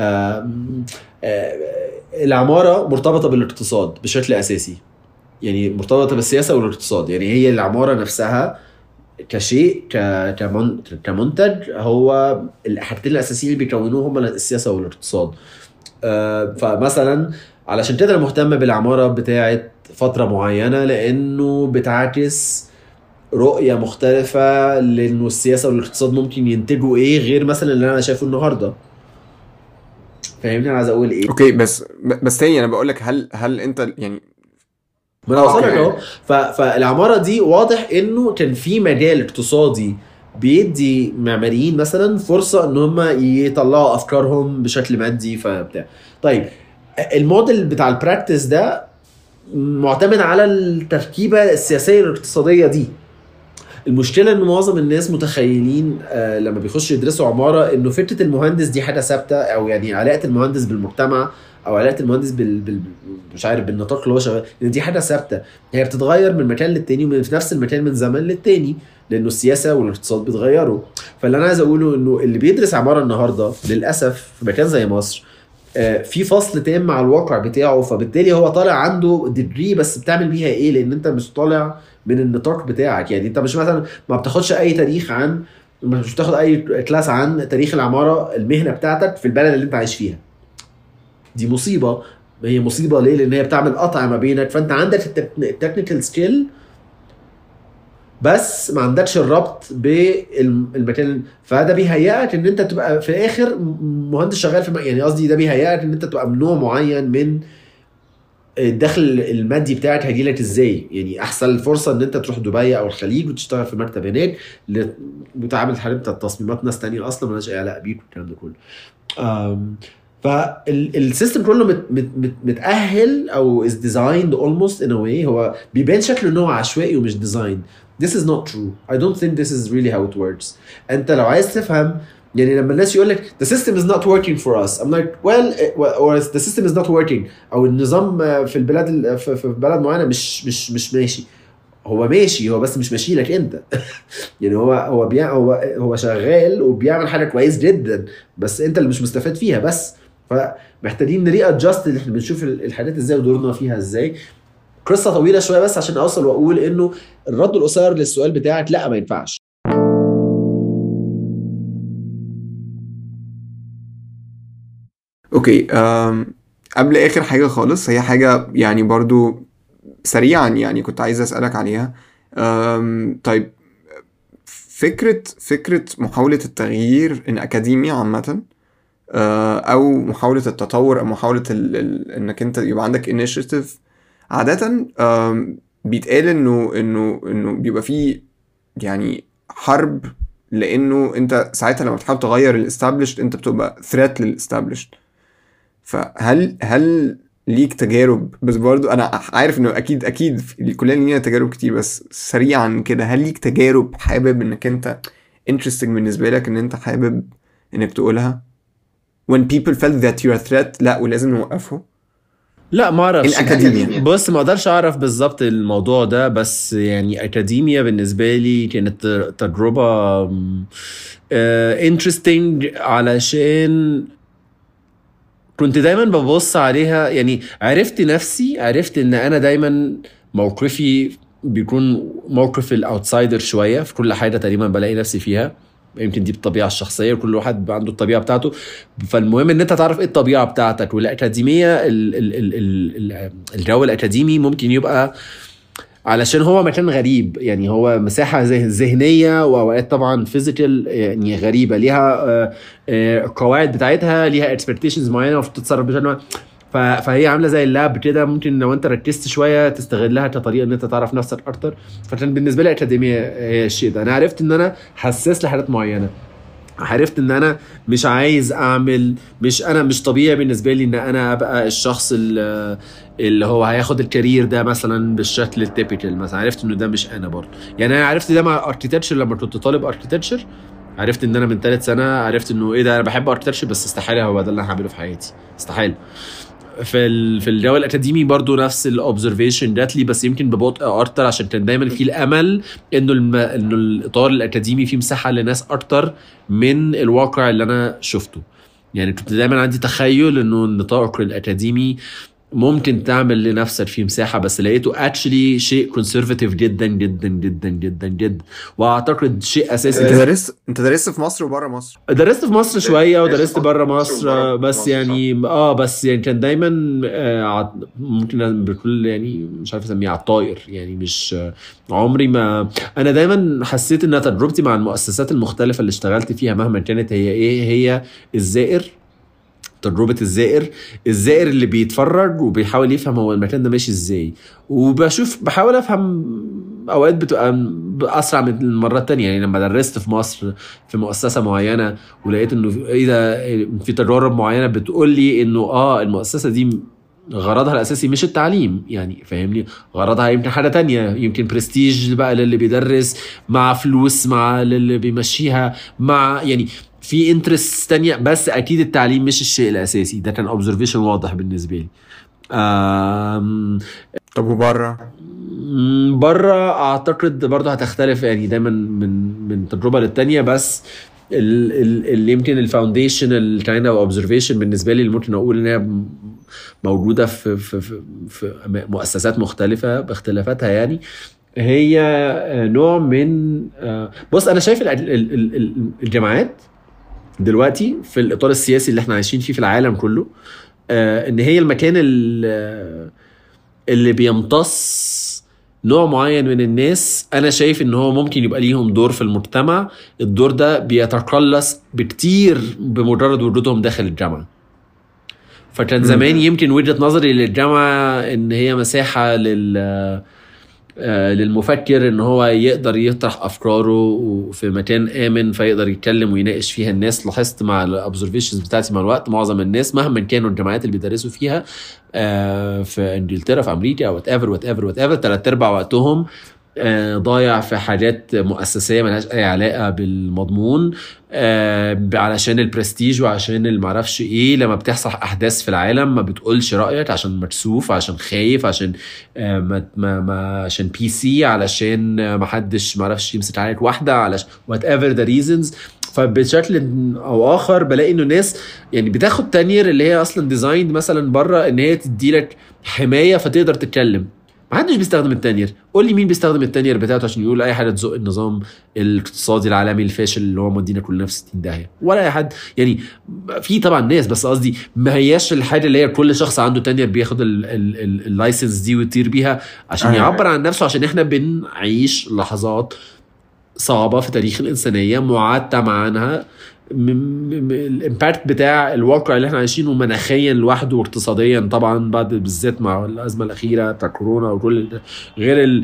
آم، آه، العماره مرتبطه بالاقتصاد بشكل اساسي يعني مرتبطه بالسياسه والاقتصاد يعني هي العماره نفسها كشيء ك- كمن- كمنتج هو الحاجتين الاساسيين اللي بيكونوه هما السياسه والاقتصاد آه، فمثلا علشان كده انا مهتم بالعماره بتاعه فتره معينه لانه بتعكس رؤيه مختلفه لانه السياسه والاقتصاد ممكن ينتجوا ايه غير مثلا اللي انا شايفه النهارده فاهمني انا عايز اقول ايه اوكي بس بس تاني انا بقول لك هل هل انت يعني ما انا وصلت أوكي. اهو ف- فالعماره دي واضح انه كان في مجال اقتصادي بيدي معماريين مثلا فرصه ان هم يطلعوا افكارهم بشكل مادي فبتاع طيب الموديل بتاع البراكتس ده معتمد على التركيبه السياسيه الاقتصاديه دي المشكله ان معظم الناس متخيلين آه لما بيخشوا يدرسوا عماره انه فكره المهندس دي حاجه ثابته او يعني علاقه المهندس بالمجتمع او علاقه المهندس بال, بال... مش عارف بالنطاق اللي هو شغال لان دي حاجه ثابته هي بتتغير من مكان للتاني ومن في نفس المكان من زمن للتاني لانه السياسه والاقتصاد بيتغيروا فاللي انا عايز اقوله انه اللي بيدرس عماره النهارده للاسف في مكان زي مصر آه، في فصل تام مع الواقع بتاعه فبالتالي هو طالع عنده ديجري بس بتعمل بيها ايه لان انت مش طالع من النطاق بتاعك يعني انت مش مثلا ما بتاخدش اي تاريخ عن مش بتاخد اي كلاس عن تاريخ العماره المهنه بتاعتك في البلد اللي انت عايش فيها دي مصيبه هي مصيبه ليه لان هي بتعمل قطع ما بينك فانت عندك التكنيكال سكيل بس ما عندكش الربط بالمكان فده بيهيئك ان انت تبقى في الاخر مهندس شغال في يعني قصدي ده بيهيئك ان انت تبقى من نوع معين من الدخل المادي بتاعك هيجي لك ازاي يعني احسن فرصه ان انت تروح دبي او الخليج وتشتغل في مكتب هناك وتعامل حريم تصميمات ناس تانية اصلا مالهاش اي علاقه بيك والكلام ده كله فالسيستم كله مت مت متاهل او از ديزايند اولموست ان واي هو بيبان شكله ان هو عشوائي ومش ديزاين This is not true. I don't think this is really how it works. انت لو عايز تفهم يعني لما الناس يقول لك the system is not working for us I'm like well or the system is not working او النظام في البلاد في بلد معينه مش مش مش ماشي هو ماشي هو بس مش ماشي لك انت يعني هو هو بيع هو هو شغال وبيعمل حاجه كويس جدا بس انت اللي مش مستفاد فيها بس فمحتاجين نري ادجست اللي احنا بنشوف الحاجات ازاي ودورنا فيها ازاي قصه طويله شويه بس عشان اوصل واقول انه الرد القصير للسؤال بتاعك لا ما ينفعش اوكي أم قبل اخر حاجه خالص هي حاجه يعني برضو سريعا يعني كنت عايز اسالك عليها أم طيب فكره فكره محاوله التغيير ان اكاديميا عامه او محاوله التطور او محاوله ال ال انك انت يبقى عندك انيشيتيف عاده بيتقال انه انه انه بيبقى فيه يعني حرب لانه انت ساعتها لما بتحاول تغير الاستابليشد انت بتبقى ثريت للاستابليشد فهل هل ليك تجارب بس برضو انا عارف انه اكيد اكيد كلنا لينا تجارب كتير بس سريعا كده هل ليك تجارب حابب انك انت interesting بالنسبه لك ان انت حابب انك تقولها when people felt that you're a threat لا ولازم نوقفه لا ما اعرفش الاكاديميا بص ما اقدرش اعرف بالظبط الموضوع ده بس يعني اكاديميا بالنسبه لي كانت تجربه انترستنج uh, علشان كنت دايما ببص عليها يعني عرفت نفسي عرفت ان انا دايما موقفي بيكون موقف الاوتسايدر شويه في كل حاجه تقريبا بلاقي نفسي فيها يمكن دي بالطبيعه الشخصيه كل واحد عنده الطبيعه بتاعته فالمهم ان انت تعرف ايه الطبيعه بتاعتك والاكاديميه الجو الاكاديمي ممكن يبقى علشان هو مكان غريب يعني هو مساحه ذهنيه واوقات طبعا فيزيكال يعني غريبه ليها القواعد بتاعتها ليها اكسبكتيشنز معينه المفروض تتصرف بشكل فهي عامله زي اللاب كده ممكن لو انت ركزت شويه تستغلها كطريقه ان انت تعرف نفسك اكتر فكان بالنسبه لي الاكاديميه هي الشيء ده انا عرفت ان انا حساس لحاجات معينه عرفت ان انا مش عايز اعمل مش انا مش طبيعي بالنسبه لي ان انا ابقى الشخص اللي هو هياخد الكارير ده مثلا بالشكل التيبيكال مثلا عرفت انه ده مش انا برضه يعني انا عرفت ده مع اركتكتشر لما كنت طالب اركتكتشر عرفت ان انا من ثالث سنه عرفت انه ايه ده انا بحب اركتكتشر بس استحاله هو ده اللي انا هعمله في حياتي استحاله في ال... في الجو الاكاديمي برضو نفس الاوبزرفيشن جات لي بس يمكن ببطء اكتر عشان كان دايما في الامل انه الم... انه الاطار الاكاديمي فيه مساحه لناس اكتر من الواقع اللي انا شفته يعني كنت دايما عندي تخيل انه النطاق الاكاديمي ممكن تعمل لنفسك فيه مساحه بس لقيته اكشلي شيء كونسرفاتيف جدا جدا جدا جدا جدا واعتقد شيء اساسي انت درست انت درست في مصر وبره مصر درست في مصر شويه ودرست بره مصر بس يعني اه بس يعني كان دايما آه ممكن بكل يعني مش عارف اسميه على الطاير يعني مش عمري ما انا دايما حسيت ان تجربتي مع المؤسسات المختلفه اللي اشتغلت فيها مهما كانت هي ايه هي الزائر تجربه الزائر الزائر اللي بيتفرج وبيحاول يفهم هو المكان ده ماشي ازاي وبشوف بحاول افهم اوقات بتبقى اسرع من المرات التانية يعني لما درست في مصر في مؤسسه معينه ولقيت انه ايه ده في تجارب معينه بتقول لي انه اه المؤسسه دي غرضها الاساسي مش التعليم يعني فاهمني غرضها يمكن حاجه تانية يمكن برستيج بقى للي بيدرس مع فلوس مع للي بيمشيها مع يعني في انترست تانية بس اكيد التعليم مش الشيء الاساسي ده كان اوبزرفيشن واضح بالنسبه لي آم، طب وبره مم، بره اعتقد برضه هتختلف يعني دايما من من تجربه للتانيه بس ال- ال- اللي يمكن الفاونديشن اللي كان او اوبزرفيشن بالنسبه لي اللي ممكن اقول ان هي م- موجوده في في في, في مؤسسات مختلفه باختلافاتها يعني هي نوع من بص انا شايف ال- ال- ال- ال- الجامعات دلوقتي في الاطار السياسي اللي احنا عايشين فيه في العالم كله آه، ان هي المكان ال- اللي بيمتص نوع معين من الناس انا شايف ان هو ممكن يبقى ليهم دور في المجتمع الدور ده بيتقلص بكتير بمجرد وجودهم داخل الجامعه فكان زمان يمكن وجهه نظري للجامعه ان هي مساحه لل آه، للمفكر ان هو يقدر يطرح افكاره في مكان امن فيقدر يتكلم ويناقش فيها الناس لاحظت مع الاوبزرفيشنز بتاعتي مع الوقت معظم الناس مهما كانوا الجامعات اللي بيدرسوا فيها آه، في انجلترا في امريكا وات ايفر وات ايفر وات ايفر ثلاث ارباع وقتهم آه، ضايع في حاجات مؤسسيه ملهاش اي علاقه بالمضمون آه، علشان البرستيج وعشان المعرفش ايه لما بتحصل احداث في العالم ما بتقولش رايك عشان مكسوف عشان خايف عشان آه، ما ما ما عشان بي سي علشان آه، ما حدش معرفش يمسك عليك واحده علشان وات ايفر ذا ريزونز فبشكل او اخر بلاقي انه ناس يعني بتاخد تانير اللي هي اصلا ديزايند مثلا بره ان هي تدي لك حمايه فتقدر تتكلم ما حدش بيستخدم التانير قول لي مين بيستخدم التانير بتاعته عشان يقول اي حاجه تزق النظام الاقتصادي العالمي الفاشل اللي هو مودينا كلنا في 60 داهيه ولا اي حد يعني في طبعا ناس بس قصدي ما هياش الحاجه اللي هي كل شخص عنده تانير بياخد ال- ال- ال- اللايسنس دي ويطير بيها عشان أيوة. يعبر عن نفسه عشان احنا بنعيش لحظات صعبه في تاريخ الانسانيه معتم عنها الامباكت بتاع الواقع اللي احنا عايشينه مناخيا لوحده واقتصاديا طبعا بعد بالذات مع الازمه الاخيره بتاع كورونا وكل ال- غير ال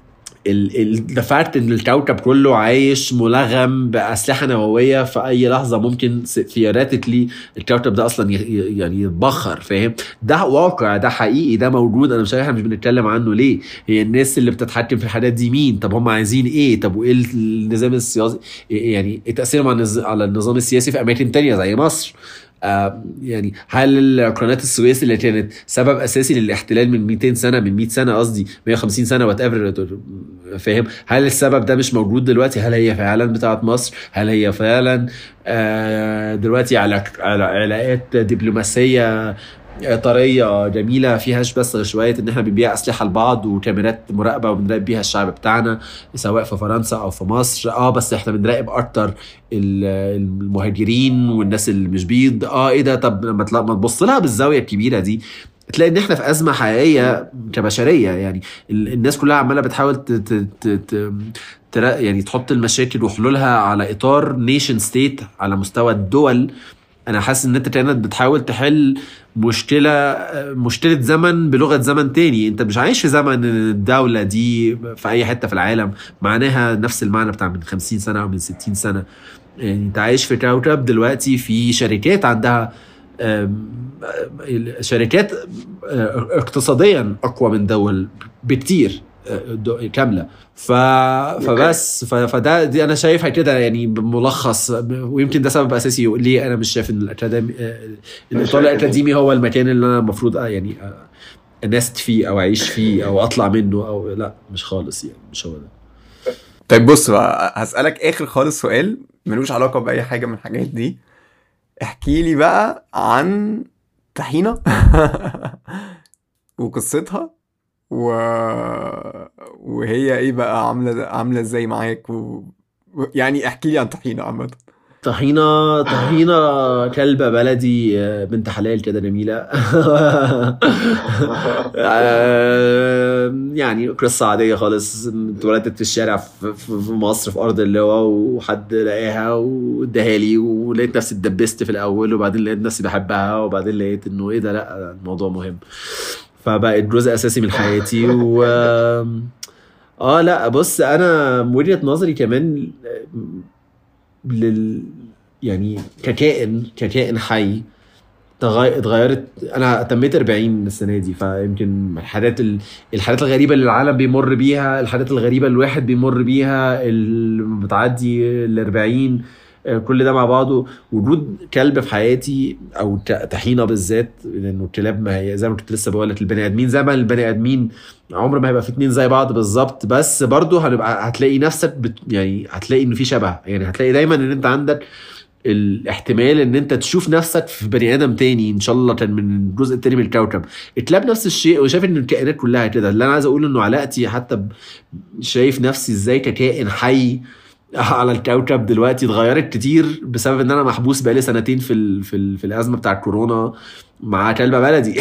ذا فاكت ان الكوكب كله عايش ملغم باسلحه نوويه في اي لحظه ممكن ثيوريتيكلي الكوكب ده اصلا ي- ي- يعني يتبخر فاهم ده واقع ده حقيقي ده موجود انا مش عارف احنا مش بنتكلم عنه ليه هي الناس اللي بتتحكم في الحاجات دي مين طب هم عايزين ايه طب وايه النظام السياسي يعني إيه تاثيرهم على النظ- على النظام السياسي في اماكن تانية زي مصر آه، يعني هل قناة السويس اللي كانت سبب اساسي للاحتلال من 200 سنه من 100 سنه قصدي 150 سنه وات ايفر فاهم هل السبب ده مش موجود دلوقتي هل هي فعلا بتاعت مصر هل هي فعلا آه، دلوقتي على على علاقات دبلوماسيه طريه جميله فيهاش بس شويه ان احنا بنبيع اسلحه لبعض وكاميرات مراقبه وبنراقب بيها الشعب بتاعنا سواء في فرنسا او في مصر اه بس احنا بنراقب اكتر ال- المهاجرين والناس اللي مش بيض اه ايه ده طب لما تلا- ما تبص لها بالزاويه الكبيره دي تلاقي ان احنا في ازمه حقيقيه كبشريه يعني ال- الناس كلها عماله بتحاول ت- ت- ت- ت- ترا- يعني تحط المشاكل وحلولها على اطار نيشن ستيت على مستوى الدول انا حاسس ان انت كانت بتحاول تحل مشكله مشكله زمن بلغه زمن تاني انت مش عايش في زمن الدوله دي في اي حته في العالم معناها نفس المعنى بتاع من 50 سنه او من 60 سنه يعني انت عايش في كوكب دلوقتي في شركات عندها آم، آم، شركات آه، اقتصاديا اقوى من دول بكتير آه، دو- كامله ف... فبس ف... فده دي انا شايفها كده يعني بملخص ويمكن ده سبب اساسي ليه انا مش شايف ان الاكاديمي آه، الاطار الاكاديمي هو المكان اللي انا المفروض آه، يعني آه، انست فيه او اعيش فيه او اطلع منه او لا مش خالص يعني مش هو ده طيب بص بقى هسألك آخر خالص سؤال ملوش علاقة بأي حاجة من الحاجات دي احكي لي بقى عن طحينة وقصتها و... وهي ايه بقى عاملة عاملة ازاي معاك و... و- يعني احكي لي عن طحينة عامة طحينة طحينة كلبة بلدي آه، بنت حلال كده جميلة آه، يعني قصة عادية خالص اتولدت في الشارع في في- في مصر في أرض اللواء وحد لقاها واداها لي ولقيت نفسي اتدبست في الأول وبعدين لقيت نفسي بحبها وبعدين لقيت إنه إيه ده لأ الموضوع مهم فبقت جزء أساسي من حياتي و اه لا بص انا وجهة نظري كمان لل يعني ككائن ككائن حي تغي- اتغيرت انا تميت 40 السنه دي فيمكن الحاجات ال- الحاجات الغريبه اللي العالم بيمر بيها الحاجات الغريبه اللي الواحد بيمر بيها اللي بتعدي ال 40 آه، كل ده مع بعضه وجود كلب في حياتي او ت- طحينه بالذات لانه الكلاب ما هي زي ما كنت لسه بقول لك البني ادمين زي ما البني ادمين عمر ما هيبقى في اتنين زي بعض بالظبط بس برضه هنبقى هتلاقي نفسك بت يعني هتلاقي ان في شبه يعني هتلاقي دايما ان انت عندك الاحتمال ان انت تشوف نفسك في بني ادم تاني ان شاء الله كان من الجزء التاني من الكوكب الكلاب نفس الشيء وشايف ان الكائنات كلها كده اللي انا عايز اقول انه علاقتي حتى ب- شايف نفسي ازاي ككائن حي على الكوكب دلوقتي اتغيرت كتير بسبب ان انا محبوس بقالي سنتين في ال في, ال في الازمه بتاع الكورونا مع كلبه بلدي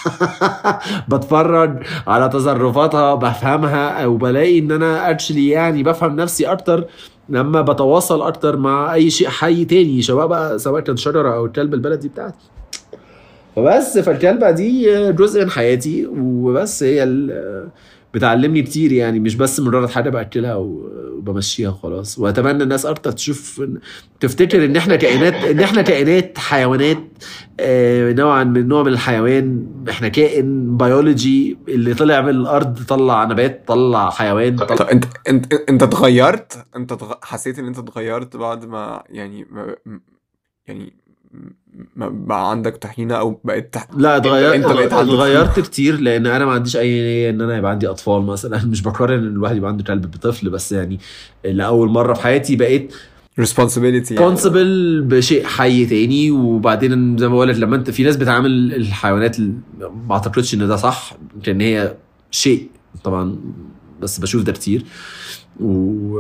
بتفرج على تصرفاتها بفهمها وبلاقي ان انا اكشلي يعني بفهم نفسي اكتر لما بتواصل اكتر مع اي شيء حي تاني سواء بقى سواء كان شجره او الكلب البلدي بتاعتي فبس فالكلبه دي جزء من حياتي وبس هي ال- بتعلمني كتير يعني مش بس مجرد حاجه باكلها وبمشيها خلاص واتمنى الناس اكتر تشوف تفتكر ان احنا كائنات ان احنا كائنات حيوانات آه، نوعا من نوع من الحيوان احنا كائن بيولوجي اللي طلع من الارض طلع نبات طلع حيوان طب طلع انت انت انت اتغيرت انت اتغ... حسيت ان انت اتغيرت بعد ما يعني ما... يعني ما بقى عندك طحينه او بقيت تح... لا اتغيرت انت بقيت عندك اتغيرت كتير لان انا ما عنديش اي نيه ان انا يبقى عندي اطفال مثلا مش بقرر ان الواحد يبقى عنده كلب بطفل بس يعني لاول مره في حياتي بقيت responsibility يعني. كونسبل بشيء حي تاني وبعدين زي ما بقول لك لما انت في ناس بتعامل الحيوانات ال- ما اعتقدش ان ده صح لان هي شيء طبعا بس بشوف ده كتير و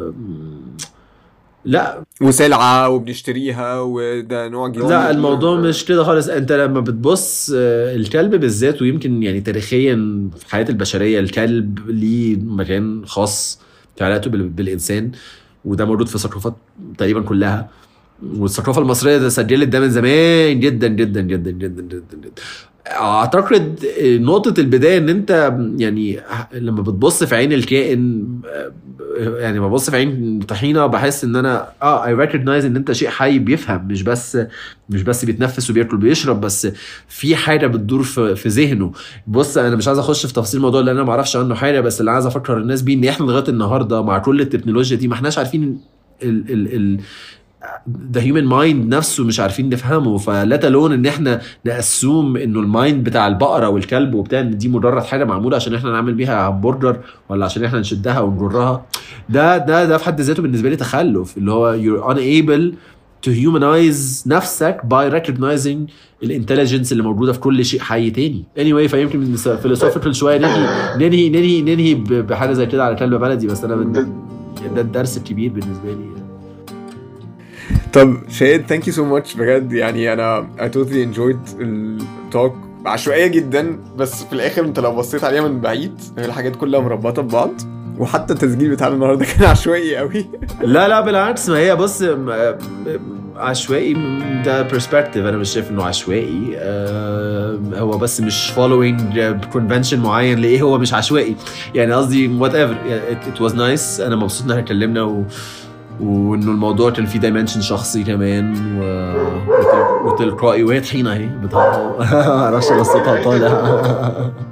لا وسلعه وبنشتريها وده نوع جديد لا الموضوع مش كده خالص انت لما بتبص آه، الكلب بالذات ويمكن يعني تاريخيا في حياه البشريه الكلب ليه مكان خاص في علاقته بال- بالانسان وده موجود في الثقافات تقريبا كلها والثقافه المصريه ده سجلت ده من زمان جدا جدا جدا جدا جدا, جدا. اعتقد نقطه البدايه ان انت يعني لما بتبص في عين الكائن يعني ببص في عين طحينه بحس ان انا اه اي ريكوجنايز ان انت شيء حي بيفهم مش بس مش بس بيتنفس وبياكل وبيشرب بس في حاجه بتدور في, في ذهنه بص انا مش عايز اخش في تفاصيل الموضوع لان انا ما اعرفش عنه حاجه بس اللي عايز افكر الناس بيه ان احنا لغايه النهارده مع كل التكنولوجيا دي ما احناش عارفين ال ال ال ذا هيومن مايند نفسه مش عارفين نفهمه فلا تلون ان احنا ناسوم انه المايند بتاع البقره والكلب وبتاع ان دي مجرد حاجه معموله عشان احنا نعمل بيها همبرجر ولا عشان احنا نشدها ونجرها ده ده ده في حد ذاته بالنسبه لي تخلف اللي هو you're unable to humanize نفسك by recognizing الانتليجنس اللي موجوده في كل شيء حي تاني anyway فيمكن من فيلوسوفيكال شويه ننهي ننهي ننهي ننهي ب- بحاجه زي كده على كلب بلدي بس انا بن- ده الدرس الكبير بالنسبه لي طب شهيد ثانك يو سو ماتش بجد يعني انا I totally enjoyed التوك عشوائيه جدا بس في الاخر انت لو بصيت عليها من بعيد هي الحاجات كلها مربطه ببعض وحتى التسجيل بتاعنا النهارده كان عشوائي قوي لا لا بالعكس ما هي بص م- م- عشوائي م- ده برسبكتيف انا مش شايف انه عشوائي آه، هو بس مش following كونفنشن معين لايه هو مش عشوائي يعني قصدي وات ايفر ات واز نايس انا مبسوط ان احنا اتكلمنا و وانه الموضوع كان فيه دايمنشن شخصي كمان و... وتل- وتلقائي وهي طحينه اهي بتهرب معرفش بس صوتها طالع